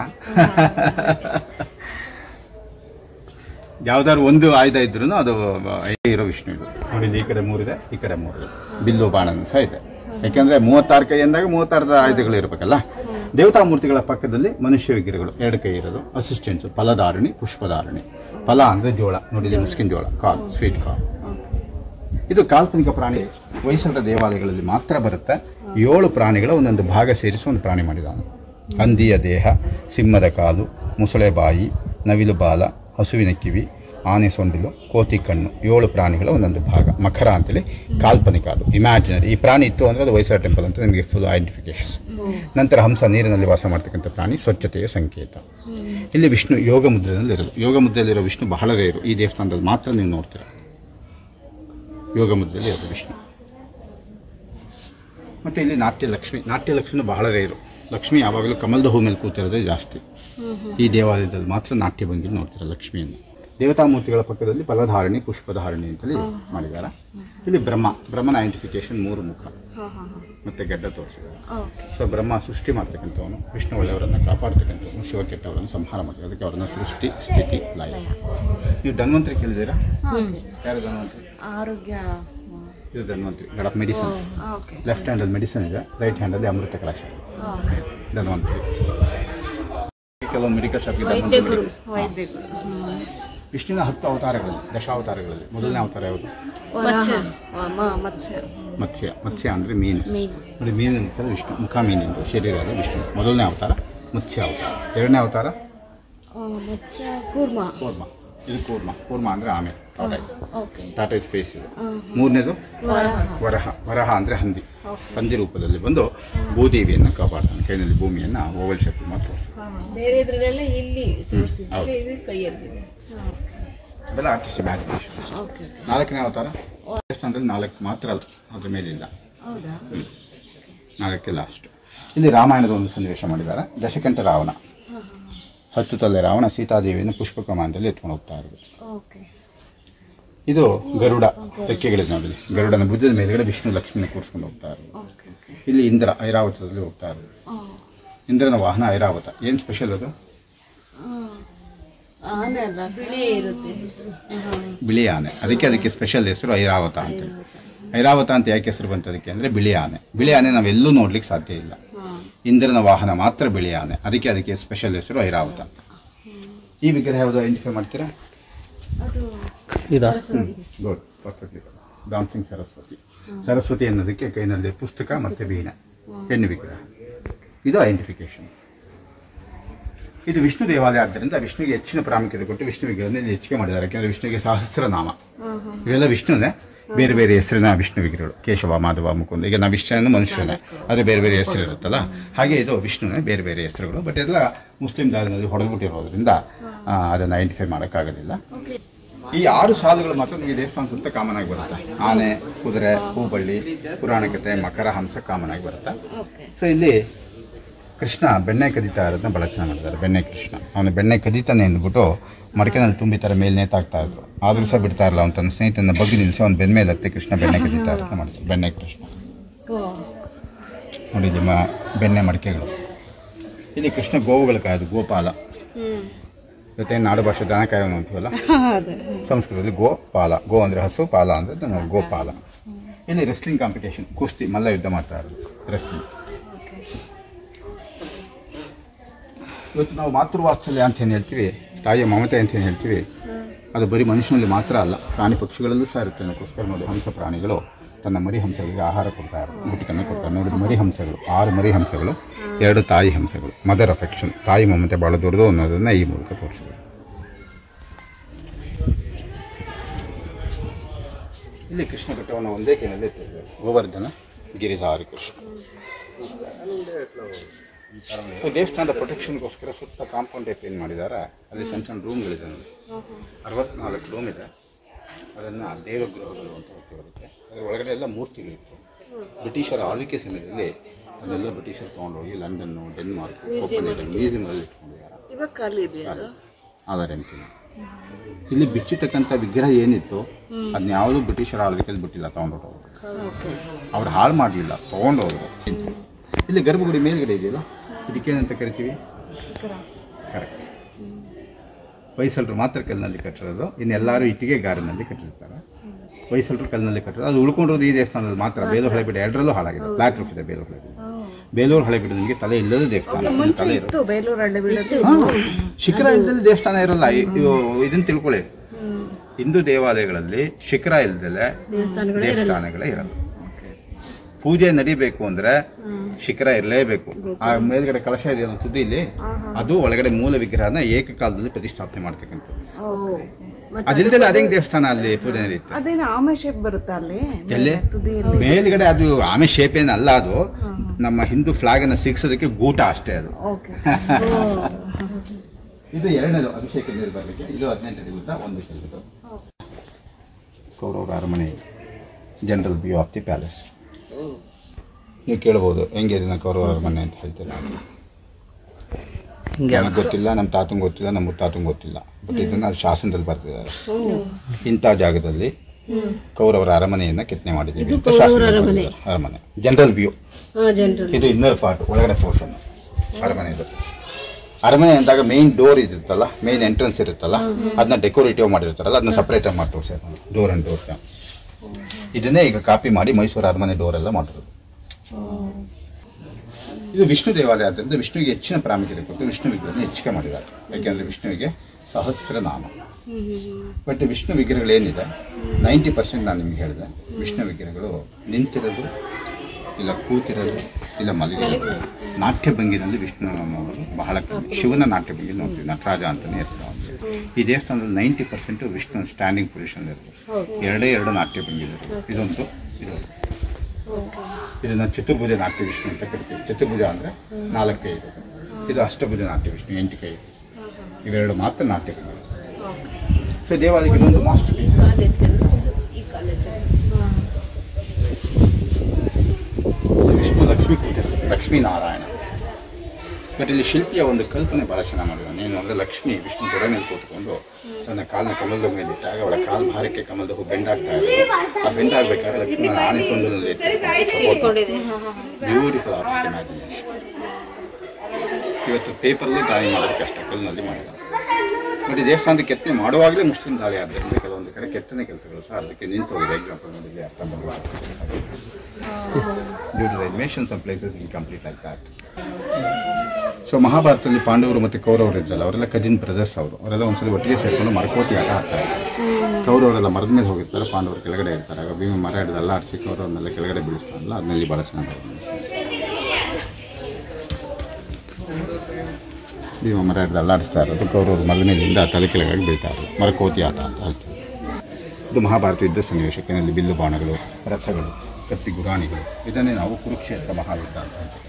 ಯಾವ್ದಾದ್ರು ಒಂದು ಆಯುಧ ಇದ್ರೂ ಅದು ಇರೋ ವಿಷ್ಣು ಇದು ನೋಡಿ ಇಲ್ಲಿ ಈ ಕಡೆ ಮೂರಿದೆ ಈ ಕಡೆ ಮೂರಿದೆ ಬಿಲ್ಲು ಬಾಣನ ಸಹ ಇದೆ ಯಾಕೆಂದ್ರೆ ಮೂವತ್ತಾರು ಕೈ ಅಂದಾಗ ಮೂವತ್ತಾರು ಆಯುಧಗಳು ಇರಬೇಕಲ್ಲ ದೇವತಾ ಮೂರ್ತಿಗಳ ಪಕ್ಕದಲ್ಲಿ ಮನುಷ್ಯ ವಿಗ್ರಹಗಳು ಎರಡು ಕೈ ಇರೋದು ಅಸಿಸ್ಟೆಂಟ್ಸ್ ಫಲಧಾರಣಿ ಪುಷ್ಪಧಾರಣಿ ಫಲ ಅಂದ್ರೆ ಜೋಳ ನೋಡಿ ಇಲ್ಲಿ ಮುಸ್ಕಿನ ಜೋಳ ಕಾಲ್ ಸ್ವೀಟ್ ಕಾಲ್ ಇದು ಕಾಲ್ಪನಿಕ ಪ್ರಾಣಿ ಹೊಯ್ಸಳರ ದೇವಾಲಯಗಳಲ್ಲಿ ಮಾತ್ರ ಬರುತ್ತೆ ಏಳು ಪ್ರಾಣಿಗಳ ಒಂದೊಂದು ಭಾಗ ಸೇರಿಸಿ ಒಂದು ಪ್ರಾಣಿ ಮಾಡಿದಾನೆ ಹಂದಿಯ ದೇಹ ಸಿಂಹದ ಕಾಲು ಮುಸಳೆ ಬಾಯಿ ನವಿಲು ಬಾಲ ಹಸುವಿನ ಕಿವಿ ಆನೆ ಸೊಂಡಿಲು ಕೋತಿ ಕಣ್ಣು ಏಳು ಪ್ರಾಣಿಗಳ ಒಂದೊಂದು ಭಾಗ ಮಕರ ಅಂತೇಳಿ ಕಾಲ್ಪನಿಕ ಅದು ಇಮ್ಯಾಜಿನರಿ ಈ ಪ್ರಾಣಿ ಇತ್ತು ಅಂದರೆ ಅದು ಹೊಯ್ಸಳ ಟೆಂಪಲ್ ಅಂತ ನಿಮಗೆ ಫುಲ್ ಐಡೆಂಟಿಫಿಕೇಶನ್ ನಂತರ ಹಂಸ ನೀರಿನಲ್ಲಿ ವಾಸ ಮಾಡ್ತಕ್ಕಂಥ ಪ್ರಾಣಿ ಸ್ವಚ್ಛತೆಯ ಸಂಕೇತ ಇಲ್ಲಿ ವಿಷ್ಣು ಯೋಗ ಮುದ್ರೆಯಲ್ಲಿ ಇರೋದು ಯೋಗ ಮುದ್ರೆಯಲ್ಲಿರೋ ವಿಷ್ಣು ಬಹಳ ರೇರು ಈ ದೇವಸ್ಥಾನದಲ್ಲಿ ಮಾತ್ರ ನೀವು ನೋಡ್ತೀರ ಯೋಗ ಮುದ್ರೆಯಲ್ಲಿ ಇರೋದು ವಿಷ್ಣು ಮತ್ತು ಇಲ್ಲಿ ನಾಟ್ಯ ಲಕ್ಷ್ಮಿ ನಾಟ್ಯ ಲಕ್ಷ್ಮಿ ಬಹಳ ರೇರು ಲಕ್ಷ್ಮಿ ಯಾವಾಗಲೂ ಕಮಲದ ಹೂ ಮೇಲೆ ಕೂತಿರೋದೇ ಜಾಸ್ತಿ ಈ ದೇವಾಲಯದಲ್ಲಿ ಮಾತ್ರ ನಾಟ್ಯ ಭಂಗಿ ನೋಡ್ತೀರ ಲಕ್ಷ್ಮಿಯನ್ನು ದೇವತಾ ಮೂರ್ತಿಗಳ ಪಕ್ಕದಲ್ಲಿ ಫಲಧಾರಣಿ ಪುಷ್ಪಧಾರಣಿ ಅಂತೇಳಿ ಮಾಡಿದ್ದಾರೆ ಇಲ್ಲಿ ಬ್ರಹ್ಮ ಬ್ರಹ್ಮನ ಐಡೆಂಟಿಫಿಕೇಶನ್ ಮೂರು ಮುಖ ಮತ್ತೆ ಗಡ್ಡ ತೋರಿಸಿದ್ದಾರೆ ಓಕೆ ಸೊ ಬ್ರಹ್ಮ ಸೃಷ್ಟಿ ಮಾಡ್ತಕ್ಕಂಥವನು ವಿಷ್ಣು ಒಳ್ಳೆಯವರನ್ನು ಕಾಪಾಡ್ತಕ್ಕಂಥವನು ಶಿವ ಕೆಟ್ಟವರನ್ನು ಸಂಹಾರ ಮಾಡ್ತಾರೆ ಅದಕ್ಕೆ ಅವರನ್ನು ಸೃಷ್ಟಿ ಸ್ಥಿತಿ ಲಯ ನೀವು ಧನ್ವಂತರಿ ಕೇಳಿದ್ದೀರಾ ಯಾರು ಧನ್ವಂತರಿ ಆರೋಗ್ಯ ಇದು Dhanvantari god of medicine okay left ಹ್ಯಾಂಡಲ್ಲಿ ಮೆಡಿಸಿನ್ ಇದೆ ರೈಟ್ ಹ್ಯಾಂಡಲ್ಲಿ ಅಮೃತ ಕಲಶ ಓಕೆ ಧನ್ವಂತರಿ ಕೆಲವು ಮೆಡಿಕಲ್ ಶಾಪ್ಗೆ ವೈದ್ಯ ಗುರು ಧನ್ವಂತರಿ ವೈದ್ಯ ಗುರು ವಿಷ್ಣುವಿನ ಹತ್ತು ಅವತಾರಗಳಲ್ಲಿ ದಶಾವತಾರಗಳಲ್ಲಿ ಮೊದಲನೇ ಅವತಾರ ಯಾವುದು ಮತ್ಸ್ಯ ಮ- ಮತ್ಸ್ಯ ಮತ್ಸ್ಯ ಮತ್ಸ್ಯ ಅಂದರೆ ಮೀನು ಮೀನು ನೋಡಿ ಮೀನಿನ ಮುಖದ ವಿಷ್ಣು ಮುಖ ಮೀನಿಂದು ಶರೀರ ಅದು ವಿಷ್ಣು ಮೊದಲನೇ ಅವತಾರ ಮತ್ಸ್ಯ ಅವತಾರ ಎರಡನೇ ಅವತಾರ ಆ, ಮತ್ಸ್ಯ ಕೂರ್ಮ ಕೂರ್ಮ ಇದು ಕೂರ್ಮ ಕೂರ್ಮ ಅಂದರೆ ಆಮೆ ಟಾಟಾ ಓಕೆ ಟಾಟಾ ಸ್ಪೇಸ್ ಇದು ಮೂರನೇದು ವರಹ ವರಹ ವರಹ ಅಂದರೆ ಹಂದಿ ಹಂದಿ ರೂಪದಲ್ಲಿ ಬಂದು ಭೂದೇವಿಯನ್ನು ಕಾಪಾಡ್ತಾನೆ ಕೈನಲ್ಲಿ ಭೂಮಿಯನ್ನು ಓವಲ್ ಶೇಪ್ ಮಾತ್ರ ಬೇರೆ ಇದ್ರಲ್ಲೆಲ್ಲ ಇಲ್ಲಿ ಹೌದು. ತೋರಿಸಿದ್ರೆ ಇದು ಕೈಯಲ್ಲಿದೆ ಇವೆಲ್ಲ ಆರ್ಟಿಸ್ಟ್ ಮ್ಯಾಜಿಕೇಶನ್ ಓಕೆ ನಾಲ್ಕನೇ ಅವತಾರ ದೇವಸ್ಥಾನದಲ್ಲಿ ನಾಲ್ಕು ಮಾತ್ರ ಅಲ್ಲ ಅದ್ರ ಮೇಲಿಲ್ಲ ಹೌದಾ ನಾಲ್ಕೇ ಲಾಸ್ಟ್ ಇಲ್ಲಿ ರಾಮಾಯಣದ ಒಂದು ಸನ್ನಿವೇಶ ಮಾಡಿದ್ದಾರೆ ದಶಕಂಠ ರಾವಣ ಹತ್ತು ತಲೆ ರಾವಣ ಸೀತಾದೇವಿಯನ್ನು ಪುಷ್ಪಕಮಾನದಲ್ಲಿ ಎತ್ಕೊಂಡು ಹೋಗ್ತಾ ಇರೋದು ಓಕೆ ಇದು ಗರುಡ ರೆಕ್ಕೆಗಳಿದೆ ನೋಡಿ ಗರುಡನ ಬುದ್ಧದ ಮೇಲ್ಗಡೆ ವಿಷ್ಣು ಲಕ್ಷ್ಮಿನ ಕೂರಿಸ್ಕೊಂಡು ಹೋಗ್ತಾ ಇರೋದು ಓಕೆ ಓಕೆ ಇಲ್ಲಿ ಇಂದ್ರ ಐರಾವತದಲ್ಲಿ ಹೋಗ್ತಾ ಇರೋದು ಇಂದ್ರನ ವಾಹನ ಐರಾವತ ಏನು ಸ್ಪೆಷಲ್ ಅದು ಆನೆ ಅಲ್ಲ ಬಿಳಿ ಇರುತ್ತೆ ಬಿಳಿ ಆನೆ ಅದಕ್ಕೆ ಅದಕ್ಕೆ ಸ್ಪೆಷಲ್ ಹೆಸರು ಐರಾವತ ಅಂತ ಐರಾವತ ಅಂತ ಯಾಕೆ ಹೆಸರು ಬಂತು ಅದಕ್ಕೆ ಅಂದರೆ ಬಿಳಿ ಆನೆ ಬಿಳಿ ಆನೆ ನಾವೆಲ್ಲೂ ನೋಡ್ಲಿಕ್ಕೆ ಸಾಧ್ಯ ಇಲ್ಲ ಹಾಂ ಇಂದ್ರನ ವಾಹನ ಮಾತ್ರ ಬಿಳಿ ಆನೆ ಅದಕ್ಕೆ ಅದಕ್ಕೆ ಸ್ಪೆಷಲ್ ಹೆಸರು ಐರಾವತ ಈ ವಿಗ್ರಹ ಯಾವುದು ಐಡೆಂಟಿಫೈ ಮಾಡ್ತೀರಾ ಅದು good perfectly dancing Saraswati Saraswati ಅನ್ನೋದಕ್ಕೆ ಕೈನಲ್ಲಿ ಪುಸ್ತಕ ಮತ್ತು ವೀಣೆ ಹೆಣ್ಣು ವಿಗ್ರಹ ಇದು ಐಡೆಂಟಿಫಿಕೇಶನ್ ಇದು ವಿಷ್ಣು ದೇವಾಲಯ ಆದ್ದರಿಂದ ವಿಷ್ಣುವಿಗೆ ಹೆಚ್ಚಿನ ಪ್ರಾಮುಖ್ಯತೆ ಕೊಟ್ಟು ವಿಷ್ಣು ವಿಗ್ರಹವನ್ನು ಇಲ್ಲಿ ಹೆಚ್ಚಿಗೆ ಮಾಡಿದ್ದಾರೆ ಯಾಕೆಂದರೆ ವಿಷ್ಣುವಿಗೆ ಸಹಸ್ರನಾಮ ಇವೆಲ್ಲ ವಿಷ್ಣುನೇ ಬೇರೆ ಬೇರೆ ಹೆಸರಿನ ವಿಷ್ಣು ವಿಗ್ರಹಗಳು ಕೇಶವ ಮಾಧವ ಮುಕುಂದ ಈಗ ನಾವು ವಿಷ್ಣುವನ್ನು ಮನುಷ್ಯನೇ ಅದೇ ಬೇರೆ ಬೇರೆ ಹೆಸರು ಇರುತ್ತಲ್ಲ ಹಾಗೆ ಇದು ವಿಷ್ಣುನೇ ಬೇರೆ ಬೇರೆ ಹೆಸರುಗಳು ಬಟ್ ಎಲ್ಲ ಮುಸ್ಲಿಂ ದಾರಿನಲ್ಲಿ ಹೊಡೆದ್ಬಿಟ್ಟಿರೋದ್ರಿಂದ ಆ, ಅದನ್ನು ಐಡೆಂಟಿಫೈ ಮಾಡೋಕ್ಕಾಗೋದಿಲ್ಲ ಓಕೆ ಈ ಆರು ಸಾಲುಗಳು ಮಾತ್ರ ನಿಮಗೆ ದೇವಸ್ಥಾನ ಸುತ್ತ ಕಾಮನ್ ಆಗಿ ಬರುತ್ತೆ ಆನೆ ಕುದುರೆ ಹೂಬಳ್ಳಿ ಪುರಾಣ ಕಥೆ ಮಕರ ಹಂಸ ಕಾಮನ್ ಆಗಿ ಬರುತ್ತೆ ಓಕೆ ಸೊ ಇಲ್ಲಿ ಕೃಷ್ಣ ಬೆಣ್ಣೆ ಕದೀತಾ ಇರೋದನ್ನ ಭಾಳ ಚೆನ್ನಾಗಿ ಮಾಡಿದ್ದಾರೆ ಬೆಣ್ಣೆ ಕೃಷ್ಣ ಅವನು ಬೆಣ್ಣೆ ಕದೀತಾನೆ ಅಂದ್ಬಿಟ್ಟು ಮಡಕೆನಲ್ಲಿ ತುಂಬಿತಾರೆ ಮೇಲೆ ನೇತಾಕ್ತಾ ಇದ್ರು ಆದ್ರೂ ಸಹ ಬಿಡ್ತಾ ಇರಲ್ಲ ಅವ್ನು ತನ್ನ ಸ್ನೇಹಿತನ ಬಗ್ಗೆ ನಿಲ್ಲಿಸಿ ಅವ್ನು ಬೆನ್ನ ಮೇಲೆ ಹತ್ತಿ ಕೃಷ್ಣ ಬೆಣ್ಣೆ ಕದೀತಾ ಇರೋದನ್ನ ಮಾಡ್ತಾರೆ ಬೆಣ್ಣೆ ಕೃಷ್ಣ ಓ ನೋಡಿ ಇಲ್ಲಿ ಮ ಬೆಣ್ಣೆ ಮಡಿಕೆಗಳು ಇಲ್ಲಿ ಕೃಷ್ಣ ಗೋವುಗಳ ಕಾಯೋದು ಗೋಪಾಲ ಹ್ಞೂ ಜೊತೆ ನಾಡು ಭಾಷೆ ದನ ಕಾಯೋನು ಅಂತೀವಲ್ಲ ಅದೇ ಸಂಸ್ಕೃತದಲ್ಲಿ ಗೋಪಾಲ ಗೋ ಅಂದರೆ ಹಸು ಪಾಲ ಅಂದರೆ ಗೋಪಾಲ ಇಲ್ಲಿ ರೆಸ್ಲಿಂಗ್ ಕಾಂಪಿಟೇಷನ್ ಕುಸ್ತಿ ಮಲ್ಲ ಯುದ್ಧ ಮಾಡ್ತಾ ಇರೋದು ರೆಸ್ಲಿಂಗ್ ಇವತ್ತು ನಾವು ಮಾತೃವಾತ್ಸಲ್ಯ ಅಂತ ಏನು ಹೇಳ್ತೀವಿ ತಾಯಿಯ ಮಮತೆ ಅಂತ ಏನು ಹೇಳ್ತೀವಿ ಅದು ಬರೀ ಮನುಷ್ಯನಲ್ಲಿ ಮಾತ್ರ ಅಲ್ಲ ಪ್ರಾಣಿ ಪಕ್ಷಿಗಳಲ್ಲೂ ಸಹ ಇರುತ್ತೆ ಅದಕ್ಕೋಸ್ಕರ ನೋಡಿ ಹಂಸ ಪ್ರಾಣಿಗಳು ತನ್ನ ಮರಿ ಹಂಸಗಳಿಗೆ ಆಹಾರ ಕೊಡ್ತಾ ಇರೋದು ಊಟವನ್ನು ಕೊಡ್ತಾರೆ ನೋಡಿದ ಮರಿ ಹಂಸಗಳು ಆರು ಮರಿ ಹಂಸಗಳು ಎರಡು ತಾಯಿ ಹಂಸಗಳು ಮದರ್ ಅಫೆಕ್ಷನ್ ತಾಯಿ ಮಮತೆ ಭಾಳ ದೊಡ್ಡದು ಅನ್ನೋದನ್ನು ಈ ಮೂಲಕ ತೋರಿಸಿದೆ ಇಲ್ಲಿ ಕೃಷ್ಣ ಬೆಟ್ಟವನ್ನು ಒಂದೇ ಕೈನಲ್ಲಿ ಎತ್ತಿದ್ದಾರೆ ಗೋವರ್ಧನ ಗಿರಿಧಾರಿ ಕೃಷ್ಣ ಸೊ ದೇವಸ್ಥಾನದ ಪ್ರೊಟೆಕ್ಷನ್ಗೋಸ್ಕರ ಸುತ್ತ ಕಾಂಪೌಂಡ್ ಟೈಪ್ ಏನು ಮಾಡಿದ್ದಾರೆ ಅಲ್ಲಿ ಸಣ್ಣ ಸಣ್ಣ ರೂಮ್ಗಳಿದೆ ನೋಡಿ ಅರವತ್ನಾಲ್ಕು ರೂಮ್ ಇದೆ ಅದನ್ನು ದೇವಗೃಹಗಳು ಅಂತ ಹೇಳ್ತೀವಿ ಅದಕ್ಕೆ ಅದರ ಒಳಗಡೆ ಎಲ್ಲ ಮೂರ್ತಿಗಳಿತ್ತು ಬ್ರಿಟಿಷರ ಆಳ್ವಿಕೆ ಸಮಯದಲ್ಲಿ ಅದೆಲ್ಲ ಬ್ರಿಟಿಷರು ತೊಗೊಂಡೋಗಿ ಲಂಡನ್ನು ಡೆನ್ಮಾರ್ಕ್ ಮ್ಯೂಸಿಯಮಲ್ಲಿ ಇಟ್ಕೊಂಡಿದ್ದಾರೆ ಇವಾಗ ಖಾಲಿ ಇದೆಯಾ ಅದು ಆಧಾರ್ ಎಂಟಿನ ಇಲ್ಲಿ ಬಿಚ್ಚಿತಕ್ಕಂಥ ವಿಗ್ರಹ ಏನಿತ್ತು ಅದನ್ನ ಯಾವುದೂ ಬ್ರಿಟಿಷರ ಆಳ್ವಿಕೆಯಲ್ಲಿ ಬಿಟ್ಟಿಲ್ಲ ತೊಗೊಂಡೋಗಿ ಅವ್ರು ಹಾಳು ಮಾಡಲಿಲ್ಲ ತೊಗೊಂಡೋದ್ರು ಇಲ್ಲಿ ಗರ್ಭಗುಡಿ ಮೇಲ್ಗಡೆ ಇದೆಯಲ್ಲ ಇದಕ್ಕೇನಂತ ಕರಿತೀವಿ ಕರೆಕ್ಟ್ ಹೊಯ್ಸಳರು ಮಾತ್ರ ಕಲ್ಲಿನಲ್ಲಿ ಕಟ್ಟಿರೋದು ಇನ್ನೆಲ್ಲರೂ ಇಟ್ಟಿಗೆ ಗಾರಿನಲ್ಲಿ ಕಟ್ಟಿರ್ತಾರೆ ಹೊಯ್ಸಳರು ಕಲ್ಲಿನಲ್ಲಿ ಕಟ್ಟಿರೋದು ಅದು ಉಳ್ಕೊಂಡಿರೋದು ಈ ದೇವಸ್ಥಾನದಲ್ಲಿ ಮಾತ್ರ ಬೇಲೂರು ಹಳೆಬೀಡು ಎರಡರಲ್ಲೂ ಹಾಳಾಗಿದೆ ಫ್ಲಾಟ್ ರೂಫ್ ಇದೆ ಬೇಲೂರು ಹಳೆಬೀಡು ಬೇಲೂರು ಹಳೆಬೀಡು ನಿಮಗೆ ತಲೆ ಇಲ್ಲದ ದೇವಸ್ಥಾನ ಇಲ್ಲಿ ತಲೆ ಇರೋದು ಇತ್ತು ಬೇಲೂರು ಹಳ್ಳಿ ಬಿಡೋದು ಹಾ, ಶಿಖರ ಇಲ್ದಲೆ ದೇವಸ್ಥಾನ ಇರಲ್ಲ ಇ- ಇವು ಇದನ್ನ ತಿಳ್ಕೊಳ್ಳಿ ಹಿಂದೂ ದೇವಾಲಯಗಳಲ್ಲಿ ಶಿಖರ ಇಲ್ದಲೆ ದೇವಸ್ಥಾನಗಳೇ ಇರಲ್ಲ ಪೂಜೆ ನಡಿಬೇಕು ಅಂದ್ರೆ ಶಿಖರ ಇರಲೇಬೇಕು ಆ ಮೇಲ್ಗಡೆ ಕಲಶ ಇದೆಯಲ್ಲ ತುದಿಲಿ ಅದು ಒಳಗಡೆ ಮೂಲ ವಿಗ್ರಹನ ಏಕಕಾಲದಲ್ಲಿ ಪ್ರತಿಷ್ಠಾಪನೆ ಮಾಡ್ತಕ್ಕಂಥದ್ದು ಅದಿಲ್ದಲೆ ಅದೇ ದೇವಸ್ಥಾನ ಅಲ್ಲಿ ಪೂಜೆ ನಡೆಯುತ್ತೆ ಅದೇನು ಆಮೆ ಶೇಪ್ ಬರುತ್ತಾ ಅಲ್ಲಿ ಎಲ್ಲಿ ಮೇಲ್ಗಡೆ ಅದು ಆಮೆ ಶೇಪ್ ಏನಲ್ಲ ಅದು ನಮ್ಮ ಹಿಂದೂ ಫ್ಲಾಗ್ ಅನ್ನ ಸಿಕ್ಸೋದಕ್ಕೆ ಗೂಟ ಅಷ್ಟೇ ಅದು ಓಕೆ ಇದು ಎರಡನೇದು ಅಭಿಷೇಕ ನೀರು ಬರಲಿಕ್ಕೆ ಇದು ಹದಿನೆಂಟು ಅಡಿ ಉದ್ದ ಒಂದು ಶೆಲ್ದು ಕೌರವರ ಅರಮನೆ general view of the palace ನೀವು ಕೇಳ್ಬೋದು ಹೆಂಗೆ ಇದನ್ನ ಕೌರವರ ಅರಮನೆ ಅಂತ ಹೇಳ್ತೀರಾ ನನಗೆ ಗೊತ್ತಿಲ್ಲ ನಮ್ಮ ತಾತಂಗೆ ಗೊತ್ತಿಲ್ಲ ನಮ್ಮ ಮುತ್ತಾತಂಗೆ ಗೊತ್ತಿಲ್ಲ ಬಟ್ ಇದನ್ನ ಅಲ್ಲಿ ಶಾಸನದಲ್ಲಿ ಬರ್ತಿದ್ದಾರೆ ಇಂಥ ಜಾಗದಲ್ಲಿ ಕೌರವರ ಅರಮನೆಯನ್ನ ಕೆತ್ತನೆ ಮಾಡಿದ್ದೀವಿ ಅಂತ ಶಾಸನದಲ್ಲಿ ಬರ್ದಿದ್ದಾರೆ. ಅರಮನೆ ಜನರಲ್ ವ್ಯೂ ಜನರಲ್ ಇದು ಇನ್ನರ್ ಪಾರ್ಟ್ ಒಳಗಡೆ ಪೋರ್ಷನ್ ಅರಮನೆದು ಅರಮನೆ ಅಂದಾಗ ಮೇನ್ ಡೋರ್ ಇರುತ್ತಲ್ಲ ಮೇನ್ ಎಂಟ್ರೆನ್ಸ್ ಇರುತ್ತಲ್ಲ ಅದನ್ನ ಡೆಕೋರೇಟಿವ್ ಮಾಡಿರ್ತಾರಲ್ಲ ಅದನ್ನ ಸಪ್ರೇಟ್ ಆಗಿ ಮಾಡ್ತಾರೆ ಸರ್ ಡೋರ್ ಅಂಡ್ ಡೋರ್ ಇದನ್ನೇ ಈಗ ಕಾಪಿ ಮಾಡಿ ಮೈಸೂರು ಅರಮನೆ ಡೋರ್ ಎಲ್ಲ ಮಾಡಿರೋದು ಇದು ವಿಷ್ಣು ದೇವಾಲಯ ಆದ್ದರಿಂದ ವಿಷ್ಣುವಿಗೆ ಹೆಚ್ಚಿನ ಪ್ರಾಮುಖ್ಯತೆ ಕೊಟ್ಟು ವಿಷ್ಣು ವಿಗ್ರಹನ ಹೆಚ್ಚಿಗೆ ಮಾಡಿದ್ದಾರೆ ಯಾಕೆಂದ್ರೆ ವಿಷ್ಣುವಿಗೆ ಸಹಸ್ರ ನಾಮ ಬಟ್ ವಿಷ್ಣು ವಿಗ್ರಹಗಳೇನಿದೆ ನೈಂಟಿ ಪರ್ಸೆಂಟ್ ನಾನು ನಿಮ್ಗೆ ಹೇಳಿದೆ ವಿಷ್ಣು ವಿಗ್ರಹಗಳು ನಿಂತಿರೋದು ಇಲ್ಲ ಕೂತಿರೋದು ಇಲ್ಲ ಮಲಗಿರೋದು ನಾಟ್ಯ ಭಂಗಿನಲ್ಲಿ ವಿಷ್ಣು ನೋಡೋದು ಬಹಳ ಕಮ್ಮಿ ಶಿವನ ನಾಟ್ಯ ಭಂಗಿ ನೋಡ್ತೀವಿ ನಟರಾಜ ಅಂತಲೇ ಹೆಸರು ಅವನಿಗೆ ಈ ದೇವಸ್ಥಾನದಲ್ಲಿ ninety percent Vishnu standing position ಇರೋದು ಎರಡೇ ಎರಡು ನಾಟ್ಯ ಭಂಗಿ ಇರೋದು ಇದೊಂದು ಇದೊಂದು ಇದನ್ನ ಚತುರ್ಭುಜ ನಾಟ್ಯ ವಿಷ್ಣು ಅಂತ ಕರಿತೀವಿ ಚತುರ್ಭುಜ ಅಂದರೆ ನಾಲ್ಕು ಕೈ ಇರೋದು ಇದು ಅಷ್ಟಭುಜ ನಾಟ್ಯ ವಿಷ್ಣು ಎಂಟು ಕೈ ಇವೆರಡು ಮಾತ್ರ ನಾಟ್ಯ ಭಂಗಿ ಸೊ ದೇವಾಲಯಕ್ಕೆ ಇದೊಂದು ಮಾಸ್ಟರ್ ಪೀಸ್ ಈ ಕಾಲೇಜ್ ವಿಷ್ಣು ಲಕ್ಷ್ಮೀ ಕೂತ ಲಕ್ಷ್ಮೀನಾರಾಯಣ ಬಟ್ ಇಲ್ಲಿ ಶಿಲ್ಪಿಯ ಒಂದು ಕಲ್ಪನೆ ಭಾಳ ಚೆನ್ನಾಗಿ ಮಾಡಿದ್ದಾನೆ ಏನು ಅಂದರೆ ಲಕ್ಷ್ಮಿ ವಿಷ್ಣು ತೊಡೆ ಮೇಲೆ ಕೂತ್ಕೊಂಡು ತನ್ನ ಕಾಲನ್ನ ಕಮಲದ ಮೇಲೆ ಇಟ್ಟಾಗ ಅವಳ ಕಾಲು ಭಾರಕ್ಕೆ ಕಮಲದ ಹೂ ಬೆಂಡಾಗ್ತಾ ಇದೆ ಆ ಬೆಂಡಾಗಬೇಕಾದ್ರೆ ಲಕ್ಷ್ಮಿ ಆನೆ ಸೊಂದದಲ್ಲಿ ಬ್ಯೂಟಿಫುಲ್ ಆರ್ಟಿಸ್ಟ್ ಇಮ್ಯಾಜಿನೇಷನ್ ಇವತ್ತು ಪೇಪರಲ್ಲಿ ಡ್ರಾಯಿಂಗ್ ಮಾಡೋದು ಕಷ್ಟ ಕಲ್ಲಿನಲ್ಲಿ ಮಾಡಿದ್ದಾರೆ ಮತ್ತು ದೇವಸ್ಥಾನದ ಕೆತ್ತನೆ ಮಾಡುವಾಗಲೇ ಮುಸ್ಲಿಂ ದಾಳಿ ಆದ್ದರಿಂದ ಕೆಲವೊಂದು ಕಡೆ ಕೆತ್ತನೆ ಕೆಲಸಗಳು ಸಹ ಅದಕ್ಕೆ ನಿಂತು ಹೋಗಿದೆ ಎಕ್ಸಾಂಪಲ್ ನೋಡಿದ್ರೆ ಅರ್ಥ due to elimination some places incomplete like that so ಮಹಾಭಾರತದಲ್ಲಿ ಪಾಂಡವರು ಮತ್ತು ಕೌರವರು ಇದ್ರಲ್ಲ ಅವರೆಲ್ಲ ಕಜಿನ್ ಬ್ರದರ್ಸ್ ಅವರು ಅವರೆಲ್ಲ ಒಂದ್ಸಲ ಒಟ್ಟಿಗೆ ಸೇರ್ಕೊಂಡು ಮರಕೋತಿ ಆಟ ಆಡ್ತಾರೆ ಕೌರವರೆಲ್ಲ ಮರದ ಮೇಲೆ ಹೋಗಿರ್ತಾರೆ ಪಾಂಡವರು ಕೆಳಗಡೆ ಇರ್ತಾರೆ ಆಗ ಭೀಮ ಮರ ಹಿಡಿದು ಎಲ್ಲ ಆಡಿಸಿ ಕೌರವರನ್ನೆಲ್ಲ ಕೆಳಗಡೆ ಬೀಳಿಸ್ತಾನಲ್ಲ ಅದನ್ನಲ್ಲಿ ಭಾಳ ಚೆನ್ನಾಗಿ ಭೀಮ ಮರ ಹಿಡಿದು ಅಲ್ಲಾಡಿಸ್ತಾ ಇರೋದು ಕೌರವರು ಮರದ ಮೇಲಿಂದ ತಲೆ ಕೆಳಗಾಗಿ ಬೀಳ್ತಾ ಇರೋದು ಮರಕೋತಿ ಆಟ ಅಂತ ಹೇಳ್ತೀವಿ ಇದು ಮಹಾಭಾರತ ಯುದ್ಧ ಸನ್ನಿವೇಶಕ್ಕೆ ನಲ್ಲಿ ಬಿಲ್ಲು ಬಾಣಗಳು ರಥಗಳು ಕತ್ತಿ ಗುರಾಣಿಗಳು ಇದನ್ನೇ ನಾವು ಕುರುಕ್ಷೇತ್ರ ಮಹಾಯುದ್ಧ ಅಂತ ಹೇಳ್ತೀವಿ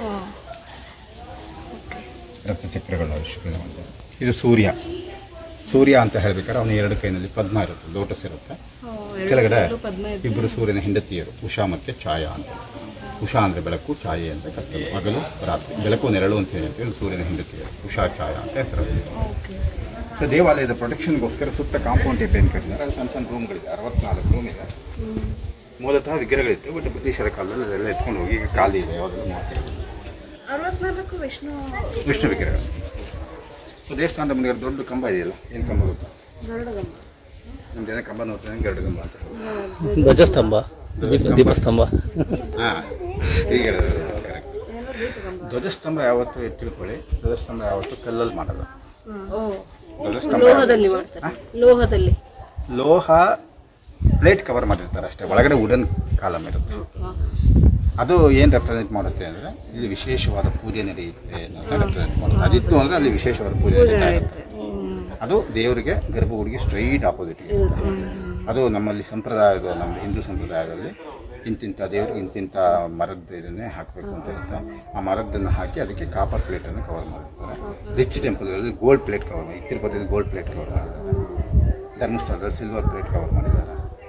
ರಥಚಕ್ರಗಳು ಆವಿಷ್ಕರಣೆ ಮಾಡ್ತಾರೆ ಇದು ಸೂರ್ಯ ಸೂರ್ಯ ಅಂತ ಹೇಳ್ಬೇಕಾದ್ರೆ ಅವನ ಎರಡು ಕೈನಲ್ಲಿ ಪದ್ಮ ಇರುತ್ತೆ ಲೋಟಸ್ ಇರುತ್ತೆ ಕೆಳಗಡೆ ಇಬ್ಬರು ಸೂರ್ಯನ ಹೆಂಡತಿಯರು ಉಷಾ ಮತ್ತು ಛಾಯಾ ಅಂತ ಉಷಾ ಅಂದರೆ ಬೆಳಕು ಛಾಯೆ ಅಂತ ಕತ್ತಲು ಹಗಲು ರಾತ್ರಿ ಬೆಳಕು ನೆರಳು ಅಂತ ಹೇಳ್ತೀವಿ ಸೂರ್ಯನ ಹೆಂಡತಿಯರು ಉಷಾ ಛಾಯಾ ಅಂತ ಹೆಸರು ಸೊ ದೇವಾಲಯದ ಪ್ರೊಟೆಕ್ಷನ್ಗೋಸ್ಕರ ಸುತ್ತ ಕಾಂಪೌಂಡ್ ಟೇಪ್ ಏನು ಕಟ್ಟಿದ್ದಾರೆ ಅದು ಸಣ್ಣ ಸಣ್ಣ ರೂಮ್ಗಳಿದೆ ಅರವತ್ನಾಲ್ಕು ರೂಮ್ ಇದೆ ಮೂಲತಃ ವಿಗ್ರಹಗಳಿತ್ತು ಬಟ್ ಬ್ರಿಟಿಷರ ಕಾಲದಲ್ಲಿ ಅದೆಲ್ಲ ಎತ್ಕೊಂಡು ಹೋಗಿ ಈಗ ಖಾಲಿ ಇದೆ ಯಾವುದನ್ನು ಮಾಡ್ತಿರೋದು ಅರವತ್ನಾಲ್ಕು ವಿಷ್ಣು ವಿಷ್ಣು ವಿಗ್ರಹಗಳು ಸೊ ದೇವಸ್ಥಾನದ ಮುಂದೆ ದೊಡ್ಡ ಕಂಬ ಇದೆಯಲ್ಲ ಏನು ಕಂಬ ಗೊತ್ತಾ ಗರುಡಗಂಬ ನಮ್ಮ ಜನ ಕಂಬ ನೋಡ್ತಾರೆ ಗರುಡ ಕಂಬ ಅಂತ ಹೇಳೋದು. ಧ್ವಜಸ್ತಂಭ ಧ್ವಜಸ್ತಂಭ ದೀಪಸ್ತಂಭ ಹಾಂ ಈಗ ಕರೆಕ್ಟ್ ಧ್ವಜಸ್ತಂಭ ಯಾವತ್ತು ತಿಳ್ಕೊಳ್ಳಿ ಧ್ವಜಸ್ತಂಭ ಯಾವತ್ತು ಕಲ್ಲಲ್ಲಿ ಮಾಡಲ್ಲ ಓ ಧ್ವಜಸ್ತಂಭ ಲೋಹದಲ್ಲಿ ಮಾಡ್ತಾರೆ ಲೋಹದಲ್ಲಿ ಲೋಹ ಪ್ಲೇಟ್ ಕವರ್ ಮಾಡಿರ್ತಾರೆ ಅಷ್ಟೇ ಒಳಗಡೆ ವುಡನ್ ಕಾಲಮ್ ಇರುತ್ತೆ ಅದು ಏನು ರೆಪ್ರೆಸೆಂಟ್ ಮಾಡುತ್ತೆ ಅಂದರೆ ಇಲ್ಲಿ ವಿಶೇಷವಾದ ಪೂಜೆ ನಡೆಯುತ್ತೆ ಅನ್ನೋದನ್ನ ರೆಪ್ರೆಸೆಂಟ್ ಮಾಡೋದು ಅದಿತ್ತು ಅಂದರೆ ಅಲ್ಲಿ ವಿಶೇಷವಾದ ಪೂಜೆ ನಡೀತಾ ಇರುತ್ತೆ ಅದು ದೇವರಿಗೆ ಗರ್ಭಗುಡಿಗೆ ಸ್ಟ್ರೈಟ್ ಆಪೋಸಿಟ್ ಅದು ನಮ್ಮಲ್ಲಿ ಸಂಪ್ರದಾಯದ ನಮ್ಮ ಹಿಂದೂ ಸಂಪ್ರದಾಯದಲ್ಲಿ ಇಂತಿಂಥ ದೇವರು ಇಂತಿಂಥ ಮರದ ಇದನ್ನೇ ಹಾಕಬೇಕು ಅಂತ ಇರುತ್ತೆ ಆ ಮರದನ್ನು ಹಾಕಿ ಅದಕ್ಕೆ ಕಾಪರ್ ಪ್ಲೇಟನ್ನು ಕವರ್ ಮಾಡಿರ್ತಾರೆ ರಿಚ್ ಟೆಂಪಲ್ಗಳಲ್ಲಿ ಗೋಲ್ಡ್ ಪ್ಲೇಟ್ ಕವರ್ ಮಾಡಿ ತಿರುಪತಿಯಲ್ಲಿ ಗೋಲ್ಡ್ ಪ್ಲೇಟ್ ಕವರ್ ಮಾಡಿದ್ದಾರೆ ಧರ್ಮಸ್ಥಳದಲ್ಲಿ ಸಿಲ್ವರ್ ಪ್ಲೇಟ್ ಕವರ್ ಮಾಡಿದ್ದಾರೆ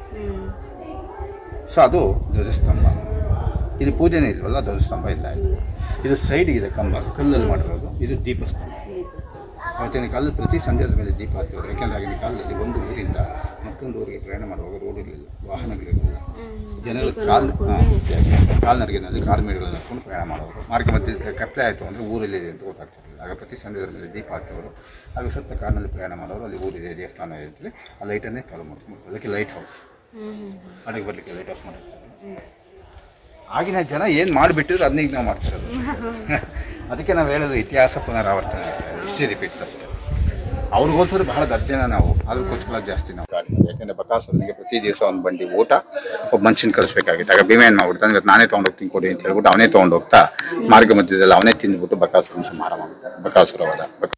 ಸೊ ಅದು ಧ್ವಜಸ್ತಂಭ ಇದು ಪೂಜೆನೇ ಇಲ್ವಲ್ಲ ಧ್ವಜಸ್ತಂಭ ಇಲ್ಲ ಇಲ್ಲಿ ಇದು ಸೈಡ್ ಇದೆ ಕಂಬ ಕಲ್ಲಲ್ಲಿ ಮಾಡಿರೋದು ಇದು ದೀಪಸ್ತಂಭ ಅವತ್ತಿನ ಕಾಲದಲ್ಲಿ ಪ್ರತಿ ಸಂಧ್ಯಾದ ಮೇಲೆ ದೀಪ ಹತ್ತಿದ್ರು ಯಾಕೆಂದರೆ ಆಗಿನ ಕಾಲದಲ್ಲಿ ಒಂದು ಊರಿಂದ ಮತ್ತೊಂದು ಊರಿಗೆ ಪ್ರಯಾಣ ಮಾಡುವಾಗ ರೋಡ್ ಇರಲಿಲ್ಲ ವಾಹನಗಳಿರಲಿಲ್ಲ ಜನರು ಕಾಲ್ ಕಾಲ್ನಡಿಗೆನಲ್ಲಿ ಕಾಲ್ಮೇಡುಗಳನ್ನು ಹಾಕೊಂಡು ಪ್ರಯಾಣ ಮಾಡೋರು ಮಾರ್ಗ ಮಧ್ಯೆ ಕತ್ತಲೆ ಆಯಿತು ಅಂದರೆ ಊರಲ್ಲಿ ಇದೆ ಅಂತ ಗೊತ್ತಾಗ್ತಿರಲಿಲ್ಲ ಆಗ ಪ್ರತಿ ಸಂಧ್ಯಾದ ಮೇಲೆ ದೀಪ ಹಾಕಿದವರು ಆಗ ಸ್ವಲ್ಪ ಕಾರಿನಲ್ಲಿ ಪ್ರಯಾಣ ಮಾಡೋರು ಅಲ್ಲಿ ಊರಿದೆ ದೇವಸ್ಥಾನ ಇರ್ತದೆ ಆ ಲೈಟನ್ನೇ ಫಾಲೋ ಮಾಡ್ಕೊಂಡು ಅದಕ್ಕೆ ಲೈಟ್ ಹೌಸ್ ಅಲ್ಲಿಗೆ ಬರಲಿಕ್ಕೆ ಲೈಟ್ ಹೌಸ್ ಮಾಡಿರ್ತಾರೆ ಆಗಿನ ಜನ ಏನು ಮಾಡಿಬಿಟ್ಟಿದ್ರು ಅದನ್ನ ಈಗ ನಾವು ಮಾಡ್ತಿರೋದು ಅದಕ್ಕೆ ನಾವು ಹೇಳೋದು ಇತಿಹಾಸ ಪುನರಾವರ್ತನೆ ಹಿಸ್ಟ್ರಿ ರಿಪೀಟ್ಸ್ ಅಷ್ಟೇ ಅವ್ರಿಗೆ ಹೋಲಿಸಿದ್ರೆ ಬಹಳ ದರ್ಜನ ನಾವು ಅದಕ್ಕೋಸ್ಕರ ಜಾಸ್ತಿ ನಾವು ಕಾಡಿನಲ್ಲಿ ಯಾಕಂದ್ರೆ ಬಕಾಸುರನಿಗೆ ಪ್ರತಿ ದಿವಸ ಒಂದು ಬಂಡಿ ಊಟ ಒಬ್ಬ ಮನುಷ್ಯನ ಕಳಿಸ್ಬೇಕಾಗಿತ್ತು ಆಗ ಭೀಮ ಏನು ಮಾಡ್ಬಿಡ್ತಾನೆ ಇವತ್ತು ನಾನೇ ತೊಗೊಂಡೋಗ್ತೀನಿ ಕೊಡಿ ಅಂತ ಹೇಳ್ಬಿಟ್ಟು ಅವನೇ ತೊಗೊಂಡೋಗ್ತಾ ಮಾರ್ಗ ಮಧ್ಯದಲ್ಲಿ ಅವನೇ ತಿಂದ್ಬಿಟ್ಟು ಬಕಾಸುರನ ಸಂಹಾರ ಮಾಡ್ತಾನೆ ಬಕಾಸುರವಾದ ಬಕ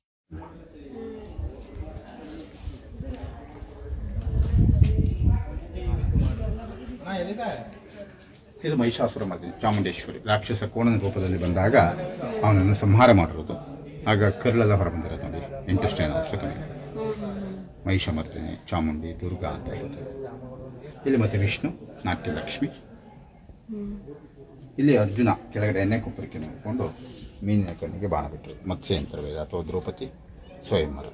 ಇದು ಮಹಿಷಾಸುರ ಮರ್ದಿನಿ ಚಾಮುಂಡೇಶ್ವರಿ ರಾಕ್ಷಸ ಕೋಣನ ರೂಪದಲ್ಲಿ ಬಂದಾಗ ಅವನನ್ನು ಸಂಹಾರ ಮಾಡಿರೋದು ಆಗ ಕರ್ಲೆಲ್ಲ ಹೊರ ಬಂದಿರೋದು ನೋಡಿ ಎಂಟು ಸ್ಟೈನ್ ಕಮ್ಮಿ ಮಹಿಷ ಮರ್ದಿನಿ ಚಾಮುಂಡಿ ದುರ್ಗಾ ಅಂತ ಇರುತ್ತೆ ಇಲ್ಲಿ ಮತ್ತೆ ವಿಷ್ಣು ನಾಟ್ಯ ಲಕ್ಷ್ಮಿ ಇಲ್ಲಿ ಅರ್ಜುನ ಕೆಳಗಡೆ ಎಣ್ಣೆ ಕೊಪ್ಪರಿಕೆ ನೋಡಿಕೊಂಡು ಮೀನಿನ ಕಣ್ಣಿಗೆ ಬಾಣ ಬಿಟ್ಟರು ಮತ್ಸ್ಯ ಯಂತ್ರವೇದ ಅಥವಾ ದ್ರೌಪದಿ ಸ್ವಯಂವರ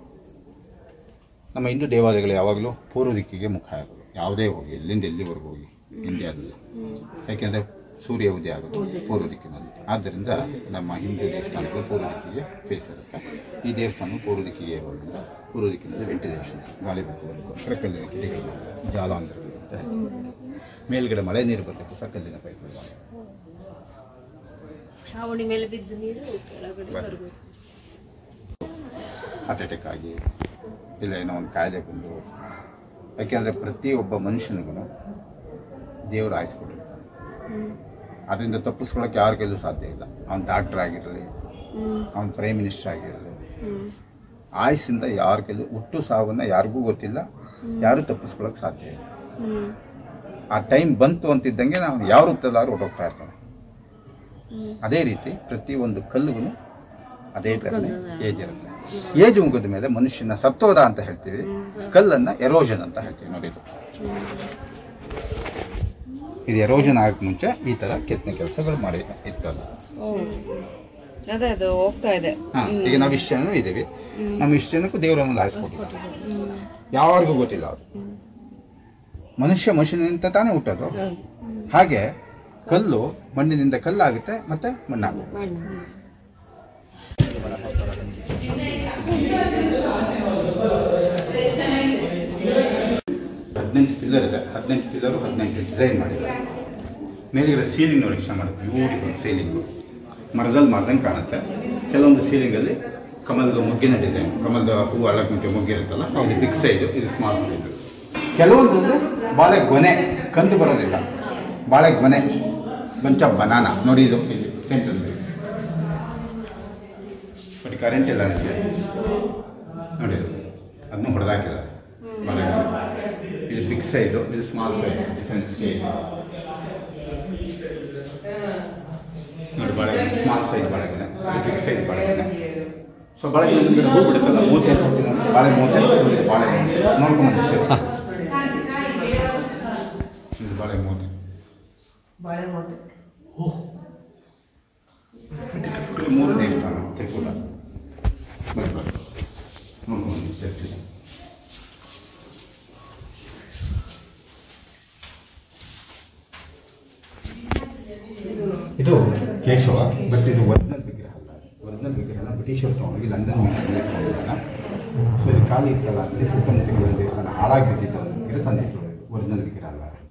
ನಮ್ಮ ಹಿಂದೂ ದೇವಾಲಯಗಳು ಯಾವಾಗಲೂ ಪೂರ್ವ ದಿಕ್ಕಿಗೆ ಮುಖ ಆಗೋದು ಯಾವುದೇ ಹೋಗಿ ಎಲ್ಲಿಂದ ಎಲ್ಲಿವರೆಗೂ ಹೋಗಿ ಇಂಡಿಯಾದಲ್ಲಿ ಯಾಕೆಂದರೆ ಸೂರ್ಯ ಉದಯ ಆಗೋದು ಪೂರ್ವ ದಿಕ್ಕಿನಲ್ಲಿ ಆದ್ದರಿಂದ ನಮ್ಮ ಹಿಂದೂ ದೇವಸ್ಥಾನಗಳು ಪೂರ್ವ ದಿಕ್ಕಿಗೆ ಫೇಸ್ ಇರುತ್ತೆ ಈ ದೇವಸ್ಥಾನ ಪೂರ್ವ ದಿಕ್ಕಿಗೆ ಇರೋದ್ರಿಂದ ಪೂರ್ವ ದಿಕ್ಕಿನಲ್ಲಿ ವೆಂಟಿಲೇಷನ್ಸ್ ಗಾಳಿ ಬರಲಿಕ್ಕೋಸ್ಕರ ಕಲ್ಲಿನ ಕಿಟಿಗಳು ಜಾಲಾಂತರಗಳು ಅಂತ ಹೇಳ್ತಾರೆ. ಮೇಲ್ಗಡೆ ಮಳೆ ನೀರು ಬರಲಿಕ್ಕೆ ಸಹ ಕಲ್ಲಿನ ಪೈಪ್ಗಳು ಚಾವಣಿ ಮೇಲೆ ಬಿದ್ದ ನೀರು ಕೆಳಗಡೆ ಬರಬೇಕು ಹಾರ್ಟ್ ಅಟ್ಯಾಕ್ ಆಗಿ ಇಲ್ಲ ಏನೋ ಒಂದು ಕಾಯಿಲೆ ಬಂದು ಯಾಕೆಂದರೆ ಪ್ರತಿಯೊಬ್ಬ ಮನುಷ್ಯನಿಗೂ ದೇವರು ಆಯಿಸ್ಕೊಟ್ಟಿರ್ತಾನೆ ಅದರಿಂದ ತಪ್ಪಿಸ್ಕೊಳ್ಳೋಕೆ ಯಾರ ಕೈಲೂ ಸಾಧ್ಯ ಇಲ್ಲ ಅವ್ನು ಡಾಕ್ಟರ್ ಆಗಿರಲಿ ಅವ್ನು ಪ್ರೈಮ್ ಮಿನಿಸ್ಟರ್ ಆಗಿರಲಿ ಆಯುಸ್ಸಿಂದ ಯಾರ ಕೈಲೂ ಹುಟ್ಟು ಸಾವನ್ನ ಯಾರಿಗೂ ಗೊತ್ತಿಲ್ಲ ಯಾರೂ ತಪ್ಪಿಸ್ಕೊಳ್ಳೋಕೆ ಸಾಧ್ಯ ಇಲ್ಲ ಆ ಟೈಮ್ ಬಂತು ಅಂತಿದ್ದಂಗೆ ನಾವು ಯಾವ ರೂಪದಲ್ಲಾದ್ರೂ ಹೊರಟೋಗ್ತಾ ಇರ್ತಾನೆ ಅದೇ ರೀತಿ ಪ್ರತಿಯೊಂದು ಕಲ್ಲುಗೂ ಅದೇ ಥರನೇ ಏಜ್ ಇರುತ್ತೆ ಏಜ್ ಮುಗಿದ ಮೇಲೆ ಮನುಷ್ಯನ ಸತ್ತೋದ ಅಂತ ಹೇಳ್ತೀವಿ ಕಲ್ಲನ್ನ ಎರೋಷನ್ ಅಂತ ಹೇಳ್ತೀವಿ ನೋಡಿ ಇದು. ಇದು ಎರೋಷನ್ ಆಗಕ್ಕೆ ಮುಂಚೆ ಈ ಥರ ಕೆತ್ತನೆ ಕೆಲಸಗಳು ಮಾಡಿ ಇರ್ತದೆ ಅದೇ ಅದು ಹೋಗ್ತಾ ಇದೆ ಹಾ ಈಗ ನಾವು ಇಷ್ಟು ಜನ ಇದ್ದೀವಿ ನಮ್ಮ ಇಷ್ಟು ಜನಕ್ಕೂ ದೇವರನ್ನು ಆಯಿಸ್ಕೊಟ್ಟಿದ್ದಾರೆ ಯಾರಿಗೂ ಗೊತ್ತಿಲ್ಲ ಅದು ಮನುಷ್ಯ ಮನುಷ್ಯನಿಂದ ತಾನೇ ಹುಟ್ಟೋದು ಹಾಗೆ ಕಲ್ಲು ಮಣ್ಣಿನಿಂದ ಕಲ್ಲಾಗುತ್ತೆ ಮತ್ತೆ ಮಣ್ಣಾಗುತ್ತೆ ಹದಿನೆಂಟು ಪಿಲ್ಲರ್ ಇದೆ ಹದಿನೆಂಟು ಪಿಲ್ಲರು ಹದಿನೆಂಟು ಡಿಸೈನ್ ಮಾಡಿದ್ದಾರೆ ಮೇಲ್ಗಡೆ ಸೀಲಿಂಗ್ ನೋಡಿ ಇಷ್ಟ ಮಾಡುತ್ತೆ ಬ್ಯೂಟಿಫುಲ್ ಸೀಲಿಂಗು ಮರದಲ್ಲಿ ಮಾಡ್ದಂಗೆ ಕಾಣುತ್ತೆ ಕೆಲವೊಂದು ಸೀಲಿಂಗಲ್ಲಿ ಕಮಲದ ಮುಗ್ಗಿನ ಡಿಸೈನ್ ಕಮಲದ ಹೂವು ಅಳಕ್ ಮುಂಚೆ ಮುಗ್ಗಿರುತ್ತಲ್ಲ ಅದು ಬಿಗ್ ಸೈಜ್ ಇದು ಸ್ಮಾಲ್ ಸೈಜ್ ಕೆಲವೊಂದು ಬಾಳೆ ಗೊನೆ ಕಂದು ಬರೋದಿಲ್ಲ ಬಾಳೆ ಗೊನೆ ಬಂಚ ಬನಾನ ನೋಡಿ ಇದು ಇಲ್ಲಿ ಸೆಂಟ್ರಲ್ ಬಟ್ ಕರೆಂಟ್ ಇಲ್ಲ ನನಗೆ ನೋಡಿ ಇದು. ಅದನ್ನು ಹೊಡೆದಾಕಿದ್ದಾರೆ ಬಾಳೆ ಇದು ಬಿಗ್ ಸೈಜು ಇದು ಸ್ಮಾಲ್ ಸೈಜ್ ಡಿಫೆನ್ಸ್ ಸ್ಕೇಲ್ ನೋಡಿ ಬಾಳೆಗೊನೆ ಸ್ಮಾಲ್ ಸೈಜ್ ಬಾಳೆಗೊನೆ ಇದು ಬಿಗ್ ಸೈಜ್ ಬಾಳೆಗೊನೆ ಸೊ ಬಾಳೆಗೊನೆ ಮುಂದೆ ಹೂ ಬಿಡುತ್ತಲ್ಲ ಮೂತೆ ಹಾಕ್ತೀನಿ ನೋಡಿ. ಬಾಳೆ ಮೂತೆ ಹಾಕ್ತೀನಿ, ಬಾಳೆ ನೋಡ್ಕೊಂಡು ಅಷ್ಟೇ ಇದು ಬಾಳೆ ಮೂತೆ ತ್ರಿಕೂಟ ಮೂರು ದೇವಸ್ಥಾನ ತ್ರಿಕೂಟ ಬನ್ನಿ ಬನ್ನಿ ನೋಡ್ಕೊಂಡು steps ಇದೆ. ಇದು ಕೇಶವ ಬಟ್ ಇದು ಒರಿಜಿನಲ್ ವಿಗ್ರಹ ಅಲ್ಲ ಒರಿಜಿನಲ್ ವಿಗ್ರಹ ಬ್ರಿಟಿಷರು ತಗೊಂಡೋಗಿ ಲಂಡನ್ ತಗೊಂಡಿದ್ದಾನ ಸೊ ಇದು ಖಾಲಿ ಇತ್ತಲ್ಲ ಅಲ್ಲಿ ಸುತ್ತಮುತ್ತಲಿನ ದೇವಸ್ಥಾನ ಹಾಳಾಗಿ ಬಿದ್ದಿತ್ತು ಇದು ತಂದಿತ್ತು ಒರಿಜಿನಲ್ ವಿಗ್ರಹ ಅಲ್ಲ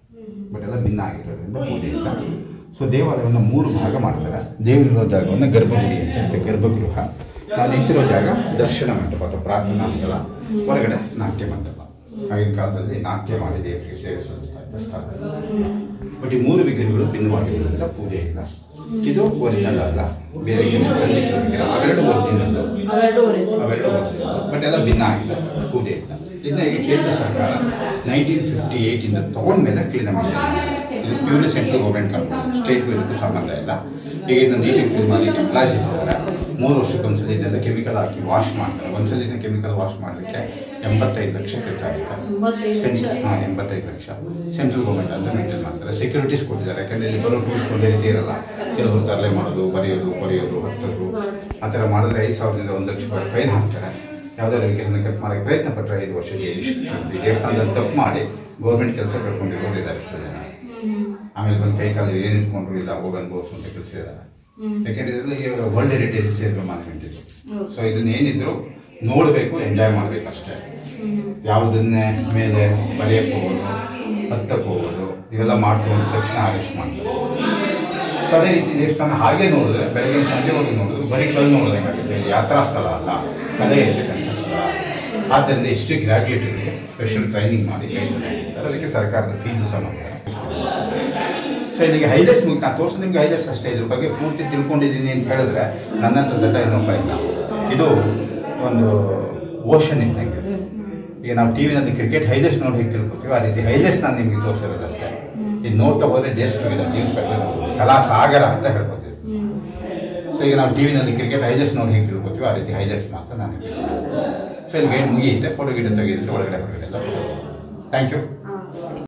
ಬಟ್ ಎಲ್ಲ ಭಿನ್ನ ಆಗಿರೋದ್ರಿಂದ ಪೂಜೆ ಇಲ್ಲ ಸೊ ದೇವಾಲಯವನ್ನು ಮೂರು ಭಾಗ ಮಾಡ್ತಾರೆ ದೇವರಿರೋ ಜಾಗವನ್ನು ಗರ್ಭಗುಡಿ ಅಂತ ಹೇಳ್ತಾರೆ, ಗರ್ಭಗೃಹ ನಾವು ನಿಂತಿರೋ ಜಾಗ ದರ್ಶನ ಮಂಟಪ ಅಥವಾ ಪ್ರಾರ್ಥನಾ ಸ್ಥಳ ಹೊರಗಡೆ ನಾಟ್ಯ ಮಂಟಪ ಆಗಿನ ಕಾಲದಲ್ಲಿ ನಾಟ್ಯ ಮಾಡಿ ದೇವರಿಗೆ ಸೇವೆ ಸಲ್ಲಿಸ್ತಾ ಇದ್ದ ಸ್ಥಳ ಬಟ್ ಈ ಮೂರು ವಿಗ್ರಹಗಳು ಭಿನ್ನವಾಗಿರೋದ್ರಿಂದ ಪೂಜೆ ಇಲ್ಲ ಇದು ಒರಿಜಿನಲ್ ಅಲ್ಲ ಬೇರೆ ಜನ ತಂದಿಟ್ಟಿರೋ ವಿಗ್ರಹ ಅವೆರಡು ಒರಿಜಿನಲ್ ಅವೆರಡು ಒರಿಜಿನಲ್ ಅವೆರಡು ಒರಿಜಿನಲ್ ಬಟ್ ಎಲ್ಲ ಭಿನ್ನ ಆಗಿದೆ ಪೂಜೆ ಇಲ್ಲ ಇದನ್ನ ಈಗ ಕೇಂದ್ರ ಸರ್ಕಾರ ನೈನ್ಟೀನ್ ಫಿಫ್ಟಿ ಏಯ್ಟಿಂದ ತೊಗೊಂಡ್ಮೇಲೆ ಕ್ಲೀನ್ ಮಾಡಿದ್ದಾರೆ ಇದು ಪ್ಯೂರ್ಲಿ ಸೆಂಟ್ರಲ್ ಗೌರ್ಮೆಂಟ್ ಕಂಟ್ರೋಲ್ ಸ್ಟೇಟ್ಗೂ ಇದಕ್ಕೂ ಸಂಬಂಧ ಇಲ್ಲ ಈಗ ಇದನ್ನ ನೀಟಾಗಿ ಕ್ಲೀನ್ ಮಾಡಿ ಎಂಪ್ಲಾಯ್ಸ್ ಇದ್ದಾರೆ ಮೂರು ವರ್ಷಕ್ಕೊಂದ್ಸಲಿ ಇದೆಲ್ಲ ಕೆಮಿಕಲ್ ಹಾಕಿ ವಾಶ್ ಮಾಡ್ತಾರೆ ಒಂದ್ಸಲಿ ಇದನ್ನ ಕೆಮಿಕಲ್ ವಾಶ್ ಮಾಡಲಿಕ್ಕೆ ಎಂಬತ್ತೈದು ಲಕ್ಷ ಖರ್ಚಾಗುತ್ತೆ ಎಂಬತ್ತೈದು ಲಕ್ಷ? ಸೆಂಟ್- ಹಾ, ಎಂಬತ್ತೈದು ಲಕ್ಷ ಸೆಂಟ್ರಲ್ ಗೌರ್ಮೆಂಟ್ ಅಂತ ಮೇಂಟೈನ್ ಮಾಡ್ತಾರೆ ಸೆಕ್ಯೂರಿಟೀಸ್ ಕೊಟ್ಟಿದ್ದಾರೆ ಯಾಕಂದ್ರೆ ಇಲ್ಲಿ ಬರೋ ಟೂಲ್ಸ್ ಒಂದೇ ರೀತಿ ಇರಲ್ಲ ಕೆಲವರು ತರಲೆ ಮಾಡೋದು ಬರೆಯೋದು ಕೊರೆಯೋದು ಹತ್ತೋದು ಆ ಥರ ಮಾಡಿದ್ರೆ ಐದು ಸಾವಿರದಿಂದ ಒಂದು ಲಕ್ಷ ರೂಪಾಯಿ ಫೈನ್ ಹಾಕ್ತಾರೆ ಯಾವ್ದಾದ್ರು ವಿಕೆಟ್ನ ಕಟ್ ಮಾಡಕ್ಕೆ ಪ್ರಯತ್ನ ಪಟ್ಟರೆ ಐದು ವರ್ಷ ಜೈಲು ಶಿಕ್ಷೆ ಈ ದೇವಸ್ಥಾನದಲ್ಲಿ ತಪ್ಪು ಮಾಡಿ ಗೌರ್ಮೆಂಟ್ ಕೆಲಸ ಕಳ್ಕೊಂಡಿರೋರು ಇದ್ದಾರೆ ಎಷ್ಟೋ ಜನ ಆಮೇಲೆ ಬಂದು ಕೈ ಕಾಲು ಏನು ಇಟ್ಕೊಂಡ್ರು ಇಲ್ಲ ಹೋಗಿ ಅನ್ಭವಿಸುವಂತ ಕೆಲಸ ಇದ್ದಾರೆ ಯಾಕೆಂದ್ರೆ ಇದೆಲ್ಲ ವರ್ಲ್ಡ್ ಹೆರಿಟೇಜ್ ಸೇರಿರೋ ಮಾನ್ಯುಮೆಂಟ್ ಇದು ಸೊ ಇದನ್ನ ಏನಿದ್ರು ನೋಡಬೇಕು ಎಂಜಾಯ್ ಮಾಡಬೇಕು ಅಷ್ಟೇ ಯಾವುದನ್ನೇ ಮೇಲೆ ಬರೆಯಕ್ಕೆ ಹೋಗೋದು ಹತ್ತಕ್ಕೆ ಹೋಗೋದು ಇವೆಲ್ಲ ಮಾಡ್ಕೊಂಡು ತಕ್ಷಣ ಅರೆಸ್ಟ್ ಮಾಡ್ತಾರೆ ಸೊ ಅದೇ ರೀತಿ ದೇವಸ್ಥಾನ ಹಾಗೆ ನೋಡಿದ್ರೆ ಬೆಳಗ್ಗೆ ಸಂಜೆ ಹೋಗಿ ನೋಡಿದ್ರೆ ಬರೀ ಕಲ್ಲು ನೋಡೋದಂಗಾಗುತ್ತೆ ಯಾತ್ರಾ ಸ್ಥಳ ಅಲ್ಲ ಕಲೆ ಇರತಕ್ಕಂಥ ಸ್ಥಳ ಆದ್ದರಿಂದ ಇಷ್ಟು ಗ್ರಾಜ್ಯುಯೇಟ್ಗಳಿಗೆ ಸ್ಪೆಷಲ್ ಟ್ರೈನಿಂಗ್ ಮಾಡಿ ಕಳಿಸಲಾಗಿರ್ತಾರೆ ಅದಕ್ಕೆ ಸರ್ಕಾರದ ಫೀಸು ಸಹ ಮಾಡ್ತಾರೆ ಸೊ ಇಲ್ಲಿಗೆ ಹೈಲೈಟ್ಸ್ ಮುಗಿ ನಾನು ತೋರಿಸೋದು ನಿಮ್ಗೆ ಹೈಲೈಟ್ಸ್ ಅಷ್ಟೇ ಇದ್ರ ಬಗ್ಗೆ ಪೂರ್ತಿ ತಿಳ್ಕೊಂಡಿದ್ದೀನಿ ಅಂತ ಹೇಳಿದ್ರೆ ನನ್ನಂತ ದೊಡ್ಡ ಇನ್ನೊಬ್ಬ ಇಲ್ಲ ಇದು ಒಂದು ಓಷನ್ ಇದ್ದಂಗೆ ಈಗ ನಾವು ಟಿವಿನಲ್ಲಿ ಕ್ರಿಕೆಟ್ ಹೈಲೈಟ್ಸ್ ನೋಡಿ ಹೇಗೆ ತಿಳ್ಕೊತೀವಿ ಆ ರೀತಿ ಹೈಲೈಟ್ಸ್ ನಾನು ನಿಮಗೆ ತೋರಿಸಿರೋದು ಅಷ್ಟೇ ಇದು ನೋಡ್ತಾ ಹೋದ್ರೆ ಡೇಸ್ ಟುಗೆದರ್ ನ್ಯೂಸ್ ಕಲಾ ಸಾಗರ ಅಂತ ಹೇಳ್ಬೋದು ಸೊ ಈಗ ನಾವು ಟಿವಿನಲ್ಲಿ ಕ್ರಿಕೆಟ್ ಹೈಲೈಟ್ಸ್ ನೋಡಿ ಹೇಗೆ ತಿಳ್ಕೊತೀವಿ ಆ ರೀತಿ ಹೈಲೈಟ್ಸ್ ಮಾತ್ರ ನಾನು ಸೊ ಇಲ್ಲಿ ಗೈಡ್ ಮುಗಿಯುತ್ತೆ ಫೋಟೋ ಗಿಡ ತೆಗೆದಿದ್ರೆ ಒಳಗಡೆ ಹೊರಗಡೆ ಎಲ್ಲ ಥ್ಯಾಂಕ್ ಯು